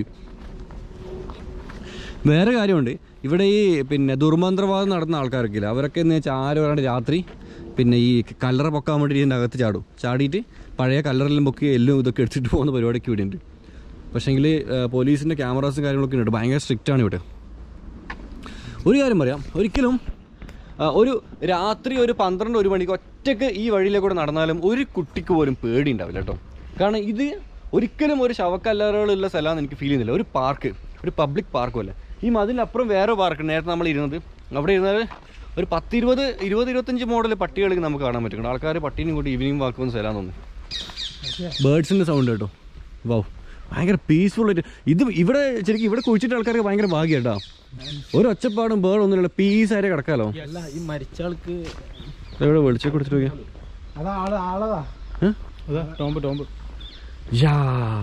വേറെ കാര്യമുണ്ട് ഇവിടെ ഈ പിന്നെ ദുർമന്ത്രവാദം നടന്ന ആൾക്കാരൊക്കെ അവരൊക്കെ എന്ന് വെച്ചാൽ ആരും പറയാണ്ട് രാത്രി പിന്നെ ഈ കല്ലറ പൊക്കാൻ വേണ്ടി ഇതിൻ്റെ അകത്ത് ചാടും ചാടിയിട്ട് പഴയ കല്ലറെല്ലാം പൊക്കി എല്ലാം ഇതൊക്കെ എടുത്തിട്ട് പോകുന്ന പരിപാടിയൊക്കെ ഇവിടെ ഉണ്ട് പക്ഷേങ്കിൽ പോലീസിൻ്റെ ക്യാമറാസും കാര്യങ്ങളൊക്കെ ഉണ്ട് ഭയങ്കര സ്ട്രിക്റ്റ് ആണ് ഇവിടെ ഒരു കാര്യം പറയാം ഒരിക്കലും ആ, ഒരു രാത്രി ഒരു പന്ത്രണ്ട് ഒരു മണിക്ക് ഒറ്റയ്ക്ക് ഈ വഴിയിലെ കൂടെ നടന്നാലും ഒരു കുട്ടിക്ക് പോലും പേടി ഉണ്ടാവില്ല കേട്ടോ കാരണം ഇത് ഒരിക്കലും ഒരു ശവക്കല്ലറുകളുള്ള സ്ഥലമാണെന്ന് എനിക്ക് ഫീൽ ചെയ്യുന്നില്ല ഒരു പാർക്ക് ഒരു പബ്ലിക് പാർക്കും അല്ല ഈ മതിലപ്പുറം വേറെ പാർക്ക് നേരത്തെ നമ്മൾ ഇരുന്നത് അവിടെ ഇരുന്നാൽ ഒരു പത്തിരുപത് ഇരുപത് ഇരുപത്തഞ്ച് മോഡൽ പട്ടികൾക്ക് നമുക്ക് കാണാൻ പറ്റും ആൾക്കാർ പട്ടീനും കൂടി ഈവനിങ് വാക്ക് പോകുന്ന സ്ഥലമാണെന്ന് തോന്നുന്നു ബേർഡ്സിൻ്റെ സൗണ്ട് കേട്ടോ വൗ ഭയങ്കര പീസ്ഫുൾ ആയിട്ട് ഇത് ഇവിടെ ശരിക്കും ഇവിടെ കുഴിച്ചിട്ട ആൾക്കാർക്ക് ഭയങ്കര ഭാഗ്യം കേട്ടോ ഒരു ഒച്ചപ്പാടും ബേർഡൊന്നുമില്ല പീസായിട്ട് കിടക്കാലോ അല്ല ഈ മരിച്ച ആൾക്ക് ഇവിടെ വെളിച്ചം കൊടുത്തിട്ട് നോക്കിയാ അതാ ആള് ആളതാ ഏ? അതാ ടോമ്പ് ടോമ്പ് യാ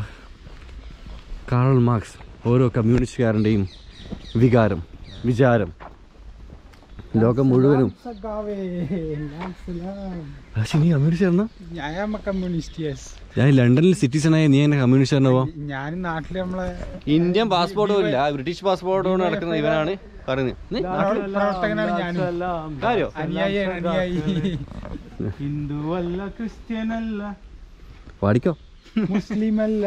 കാറൽ മാർക്സ് ഓരോ കമ്മ്യൂണിസ്റ്റുകാരൻ്റെയും വികാരം വിചാരം ലോകം മുഴുവനും സഖാവേ, ലാൽസലാം. പക്ഷേ നീ കമ്മ്യൂണിസ്റ്റ് ആയിരുന്നോ I am a communist, yes. ഞാൻ ലണ്ടനിൽ സിറ്റിസൺ ആയി നീ എന്നെ കമ്മ്യൂണിസ്റ്റ് ആയിരുന്നോ ഞാൻ നാട്ടില് നമ്മളെ ഇന്ത്യൻ പാസ്പോർട്ടും ഇല്ല ബ്രിട്ടീഷ് പാസ്പോർട്ടോട് നടക്കുന്ന ഇവനാണ് പറയുന്നത് നീ? പ്രവർത്തകനാണ് ഞാൻ കാര്യോ അനുയായി അനുയായി ഹിന്ദു അല്ല ക്രിസ്ത്യൻ അല്ല പാടിക്കോ മുസ്ലിം അല്ല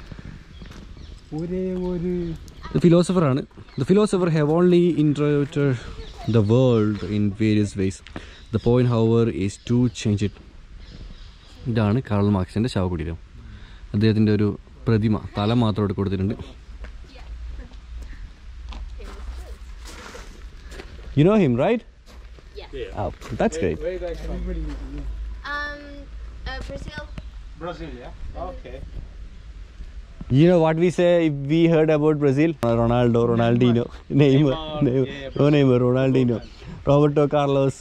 ഒരേ ഒരു ഫിലോസഫർ ആണ് the philosopher have only interpreted the world in various ways the point however is to change it ഇതാണ് കാർൾ മാർക്സിൻ്റെ ശവകുടീരം അദ്ദേഹത്തിൻ്റെ ഒരു പ്രതിമ തല മാത്രം ഇവിടെ കൊടുത്തിട്ടുണ്ട് you know him right that's great Um, uh, Brazil. Brazil okay You know what we say if we heard about Brazil? Ronaldo, Ronaldinho, Neymar, Neymar, no Neymar, Ronaldinho, Roberto Carlos.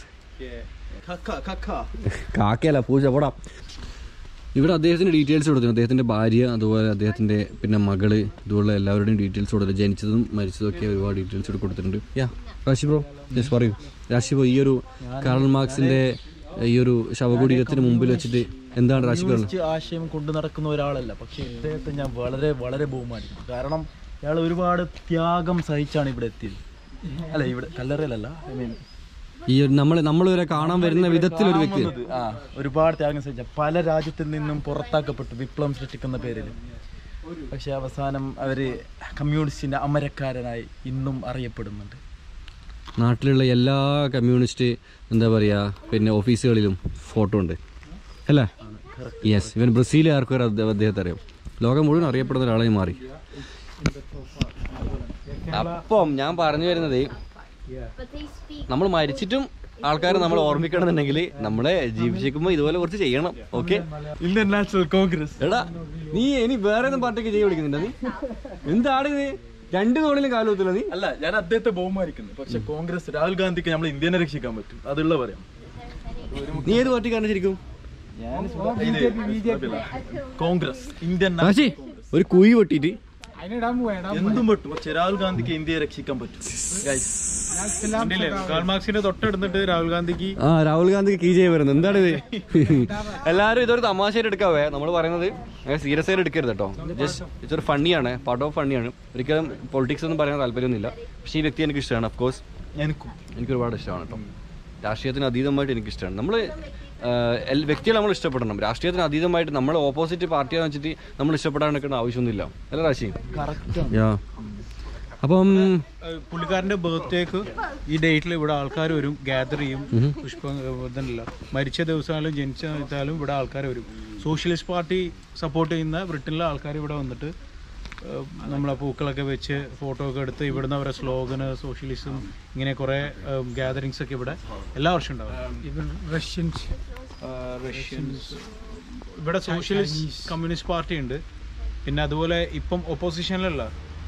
കാക്കയല്ല പൂജ പോടാ ഇവിടെ അദ്ദേഹത്തിന്റെ ഡീറ്റെയിൽസ് കൊടുത്തു അദ്ദേഹത്തിന്റെ ഭാര്യ അതുപോലെ അദ്ദേഹത്തിന്റെ പിന്നെ മകള് ഇതുപോലെ എല്ലാവരുടെയും ഡീറ്റെയിൽസ് കൊടുത്തു ജനിച്ചതും മരിച്ചതും ഒക്കെ ഒരുപാട് ഡീറ്റെയിൽസ് ഇവിടെ കൊടുത്തിട്ടുണ്ട് യാ രാശി ബ്രോ യെസ് പറയൂ രാശി ബ്രോ ഈ ഒരു കാർൾ മാർക്സിന്റെ ഈ ഒരു ശവകുടീരത്തിന് മുമ്പിൽ വെച്ചിട്ട് എന്താണ് രാശി പറയുന്നത് കമ്മ്യൂണിസ്റ്റ് ആശയം കൊണ്ടു നടക്കുന്ന ഒരാളല്ല പക്ഷെ ഇദ്ദേഹത്തെ ഞാൻ വളരെ വളരെ ബഹുമാനിക്കുന്നു കാരണം ഇയാൾ ഒരുപാട് ത്യാഗം സഹിച്ചാണ് ഇവിടെ എത്തിയത് അല്ല ഇവിടെ കല്ലറയിലല്ല ഐ മീൻ ഈ ഒരു നമ്മള് നമ്മളിവരെ കാണാൻ വരുന്ന വിധത്തിൽ ഒരു വ്യക്തി ആ ഒരുപാട് ത്യാഗം സഹിച്ച പല രാജ്യത്തിൽ നിന്നും പുറത്താക്കപ്പെട്ടു വിപ്ലവം സൃഷ്ടിക്കുന്ന പേരിൽ പക്ഷെ അവസാനം അവര് കമ്മ്യൂണിസ്റ്റിന്റെ അമരക്കാരനായി ഇന്നും അറിയപ്പെടുന്നുണ്ട് നാട്ടിലുള്ള എല്ലാ കമ്മ്യൂണിസ്റ്റ് എന്താ പറയാ പിന്നെ ഓഫീസുകളിലും ഫോട്ടോ ഉണ്ട് അല്ലേ യെസ് ഇവൻ ബ്രസീലിൽ ആർക്കും ഒരു അദ്ദേഹ- അദ്ദേഹത്തെ അറിയാം ലോകം മുഴുവൻ അറിയപ്പെടുന്ന ഒരാളായി മാറി അപ്പം ഞാൻ പറഞ്ഞു വരുന്നത് But they speak. നമ്മൾ മരിച്ചിട്ടും ആൾക്കാരെ നമ്മൾ ഓർമ്മിക്കണമെന്നുണ്ടെങ്കിൽ നമ്മളെ ജീവിച്ചിരിക്കുമ്പോൾ ഇതുപോലെ കുറച്ച് ചെയ്യണം ഓക്കെ ഇന്ത്യൻ നാഷണൽ കോൺഗ്രസ് എടാ നീ ഇനി വേറെ ഒന്നും പാർട്ടിക്ക് ചെയ്യ വിളിക്കുന്നുണ്ടോ നീ എന്താണ് ഇത് രണ്ട് തോണിലും കാലുത്തില്ല നീ അല്ല ഞാൻ അദ്ദേഹത്തെ ബഹുമാനിക്കുന്നു പക്ഷെ കോൺഗ്രസ് രാഹുൽ ഗാന്ധിക്ക് നമ്മൾ ഇന്ത്യനെ രക്ഷിക്കാൻ പറ്റും അതുള്ള പറയാം നീ ഏത് പാർട്ടിക്കാരൻ ശരിക്കും ഞാൻ കോൺഗ്രസ് ഇന്ത്യൻ ആശി ഒരു കുഴി വെട്ടിയിട്ട് അതിനിടാൻ പോവാ ഇടാൻ എന്തും പറ്റും പക്ഷെ രാഹുൽ ഗാന്ധിക്ക് ഇന്ത്യയെ രക്ഷിക്കാൻ പറ്റും Guys, കണ്ടില്ലേ കാൾ മാർക്സിന്റെ തൊട്ടടുത്തിട്ട് രാഹുൽ ഗാന്ധിക്ക് ആ രാഹുൽ ഗാന്ധിക്ക് കീ ചെയ്യാൻ വരുന്നത് എന്താണ് ഇത് എല്ലാവരും ഇതൊരു തമാശയായിട്ട് എടുക്കാവേ നമ്മൾ പറയുന്നത് സീരിയസ് ആയിട്ട് എടുക്കരുത് കേട്ടോ ജസ്റ്റ് ഇതൊരു ഫണ്ണിയാണ് പാർട്ട് ഓഫ് ഫണ്ണിയാണ് ഒരിക്കലും പൊളിറ്റിക്സ് ഒന്നും പറയാൻ താല്പര്യമൊന്നുമില്ല പക്ഷേ ഈ വ്യക്തി എനിക്ക് ഇഷ്ടമാണ് ഓഫ് കോഴ്സ് എനിക്കും എനിക്ക് ഒരുപാട് ഇഷ്ടമാണ് കേട്ടോ രാഷ്ട്രീയത്തിന് അതീതമായിട്ട് എനിക്ക് ഇഷ്ടമാണ് നമ്മൾ വ്യക്തികളെ നമ്മൾ ഇഷ്ടപ്പെടണം രാഷ്ട്രീയത്തിന് അതീതമായിട്ട് നമ്മൾ ഓപ്പോസിറ്റ് പാർട്ടിയാന്ന് വെച്ചിട്ട് നമ്മൾ ഇഷ്ടപ്പെടാൻ നിൽക്കേണ്ട ആവശ്യമൊന്നുമില്ല അല്ല രാശി കറക്റ്റ് യാ അപ്പം ഏഹ് പുള്ളിക്കാരന്റെ ബർത്ത്ഡേക്ക് ഈ ഡേറ്റിൽ ഇവിടെ ആൾക്കാർ വരും ഗ്യാദർ ചെയ്യും പുഷ്പ ഇതല്ല മരിച്ച ദിവസമായാലും ജനിച്ച ദിവസമായാലും ഇവിടെ ആൾക്കാർ വരും സോഷ്യലിസ്റ്റ് പാർട്ടി സപ്പോർട്ട് ചെയ്യുന്ന ബ്രിട്ടനിലെ ആൾക്കാർ ഇവിടെ വന്നിട്ട് ഏഹ് നമ്മളെ പൂക്കളൊക്കെ വെച്ച് ഫോട്ടോ ഒക്കെ എടുത്ത് ഇവിടുന്ന് അവരെ സ്ലോഗന് സോഷ്യലിസം ഇങ്ങനെ കുറേ ഗ്യാതറിങ്സ് ഒക്കെ ഇവിടെ എല്ലാ വർഷവും ഉണ്ടാവും ഇവൻ റഷ്യൻസ് റഷ്യൻസ് ഇവിടെ സോഷ്യലിസ്റ്റ് കമ്മ്യൂണിസ്റ്റ് പാർട്ടി ഉണ്ട് പിന്നെ അതുപോലെ ഇപ്പം ഒപ്പോസിഷനിലുള്ള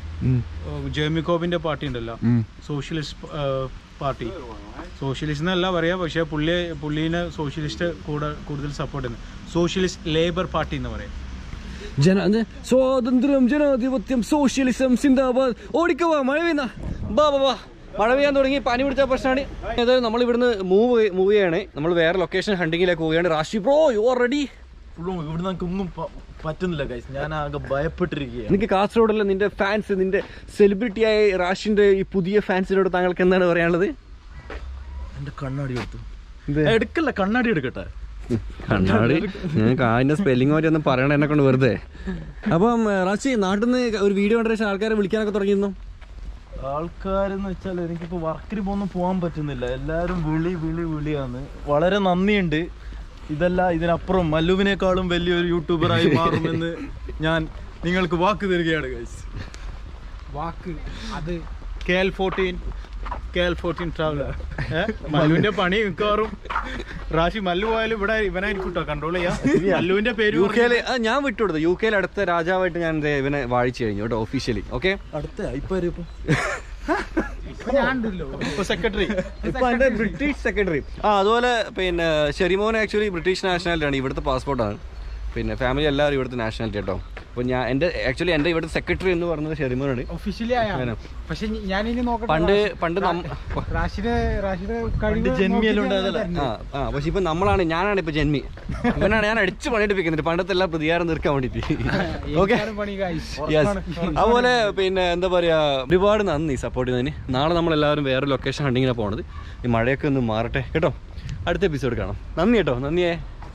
ജേമി കോബിന്റെ പാർട്ടി ഉണ്ടല്ലോ സോഷ്യലിസ്റ്റ് പാർട്ടി സോഷ്യലിസ്റ്റ് എന്നല്ല പറയാ പക്ഷേ പുള്ളി പുള്ളീനെ സോഷ്യലിസ്റ്റ് കൂടെ കൂടുതൽ സപ്പോർട്ട് ചെയ്യുന്നത് സോഷ്യലിസ്റ്റ് ലേബർ പാർട്ടി എന്ന് പറയും ജന എന്ത്? സ്വാതന്ത്ര്യം ജനാധിപത്യം സോഷ്യലിസം സിന്ദാബാദ് ഓടിക്കവാ മഴ പെയ്യുന്ന ബാ ബാ ബാ മഴ പെയ്യാൻ തുടങ്ങി പനി പിടിച്ച പ്രശ്നമാണ് അതായത് നമ്മൾ ഇവിടുന്ന് മൂവ് മൂവ് ചെയ്യണേ നമ്മൾ വേറെ ലൊക്കേഷൻ ഹണ്ടിങ്ങിലേക്ക് പോവുകയാണ് Rashi bro you are ready ഫുള്ളും ഇവിടെ നമുക്ക് ഒന്നും പ- പറ്റുന്നില്ല ഗൈസ് ഞാൻ ആകെ ഭയപ്പെട്ടിരിക്കുകയാണ് നിനക്ക് കാസർഗോഡല്ല നിന്റെ ഫാൻസ് നിന്റെ സെലിബ്രിറ്റി ആയ റാഷിന്റെ ഈ പുതിയ ഫാൻസിനോട് താങ്കൾക്ക് എന്താണ് പറയാനുള്ളത് എന്റെ കണ്ണാടി എടുത്തു എന്ത്? ഏ, എടുക്കല്ല കണ്ണാടി എടുക്കട്ടെ കണ്ണാടി ഞങ്ങൾക്ക് അതിന്റെ സ്പെല്ലിംഗ് മാറ്റി ഒന്നും പറയണ എന്നെ കൊണ്ട് വെറുതെ അപ്പം റാഷി നാട്ടിൽ നിന്ന് ഒരു വീഡിയോ കണ്ട ശേഷം ആൾക്കാരെ വിളിക്കാനൊക്കെ തുടങ്ങിയിരുന്നു ആൾക്കാരെന്ന് വെച്ചാൽ എനിക്കിപ്പോ വർക്കിന് പോന്നും പോകാൻ പറ്റുന്നില്ല എല്ലാരും വിളി വിളി വിളിയാണ് വളരെ നന്ദിയുണ്ട് ഇതല്ല ഇതിനപ്പുറം മല്ലുവിനേക്കാളും വലിയൊരു യൂട്യൂബറായി മാറുമെന്ന് ഞാൻ നിങ്ങൾക്ക് വാക്ക് തരികയാണ് ഗൈസ് വാക്ക് അത് K L fourteen K L fourteen traveller മല്ലുവിന്റെ പണി മിക്കവാറും റാഷി മല്ലു പോയാലും ഇവിടെ ഇവനായിരിക്കും കേട്ടോ കൺട്രോൾ ചെയ്യാം മല്ലുവിന്റെ പേര് യു കെയില് ഞാൻ വിട്ടുകൊടുത്തു യു കെയിൽ അടുത്ത രാജാവായിട്ട് ഞാൻ ദേ ഇവനെ വാഴിച്ചു കഴിഞ്ഞു കേട്ടോ ഒഫീഷ്യലി ഓക്കെ അടുത്ത ഇപ്പൊ ആര് ഇപ്പൊ ഇപ്പൊ ഞാൻ ഉണ്ടല്ലോ ഇപ്പൊ സെക്രട്ടറി ഇപ്പൊ അതിന്റെ ബ്രിട്ടീഷ് സെക്രട്ടറി ആ അതുപോലെ പിന്നെ ഷെരിമോൻ ആക്ച്വലി ബ്രിട്ടീഷ് നാഷണാലിറ്റി ആണ് ഇവിടുത്തെ പാസ്പോർട്ടാണ് പിന്നെ ഫാമിലി എല്ലാവരും ഇവിടുത്തെ നാഷണാലിറ്റി കേട്ടോ അപ്പോൾ ഞാൻ എൻ്റെ ആക്ച്വലി എൻ്റെ ഇവിടുത്തെ സെക്രട്ടറി എന്ന് പറയുന്നത് ഷെറിമോനാണ് ഒഫീഷ്യലി ആയ അങ്ങനെ. പക്ഷെ ഞാനിനി നോക്കട്ടെ പണ്ട് റാഷി- പണ്ട് നം- റാ- റാഷിദ് റാഷിദ് പണ്ട് ജന്മിയെല്ലാം ഉണ്ടായതല്ലേ? ആ ആ പക്ഷെ ഇപ്പൊ നമ്മളാണ് ഞാനാണ് ഇപ്പൊ ജന്മി ഇവനാണ് ഞാൻ അടിച്ചു പണിയെടുപ്പിക്കുന്നത് പണ്ടത്തെ എല്ലാം പ്രതികാരം തീർക്കാൻ വേണ്ടിട്ട് ഓക്കെ പണി guys. യെസ് അതുപോലെ പിന്നെ എന്താ പറയാ ഒരുപാട് നന്ദി സപ്പോർട്ട് ചെയ്യുന്നതിന് നാളെ നമ്മൾ എല്ലാവരും വേറെ ലൊക്കേഷൻ ഹണ്ടിങ്ങിനെ പോണത് ഈ മഴയൊക്കെ ഒന്ന് മാറട്ടെ കേട്ടോ അടുത്ത എപ്പിസോഡ് കാണാം നന്ദി കേട്ടോ നന്ദിയേ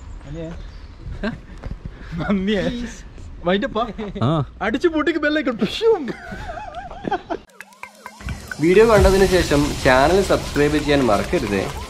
നന്ദിയേ വൈകിട്ടപ്പാ ആ അടിച്ചു പൊട്ടിക്ക് ബെല്ലൈക്കൺ വീഡിയോ കണ്ടതിന് ശേഷം ചാനൽ സബ്സ്ക്രൈബ് ചെയ്യാൻ മറക്കരുത്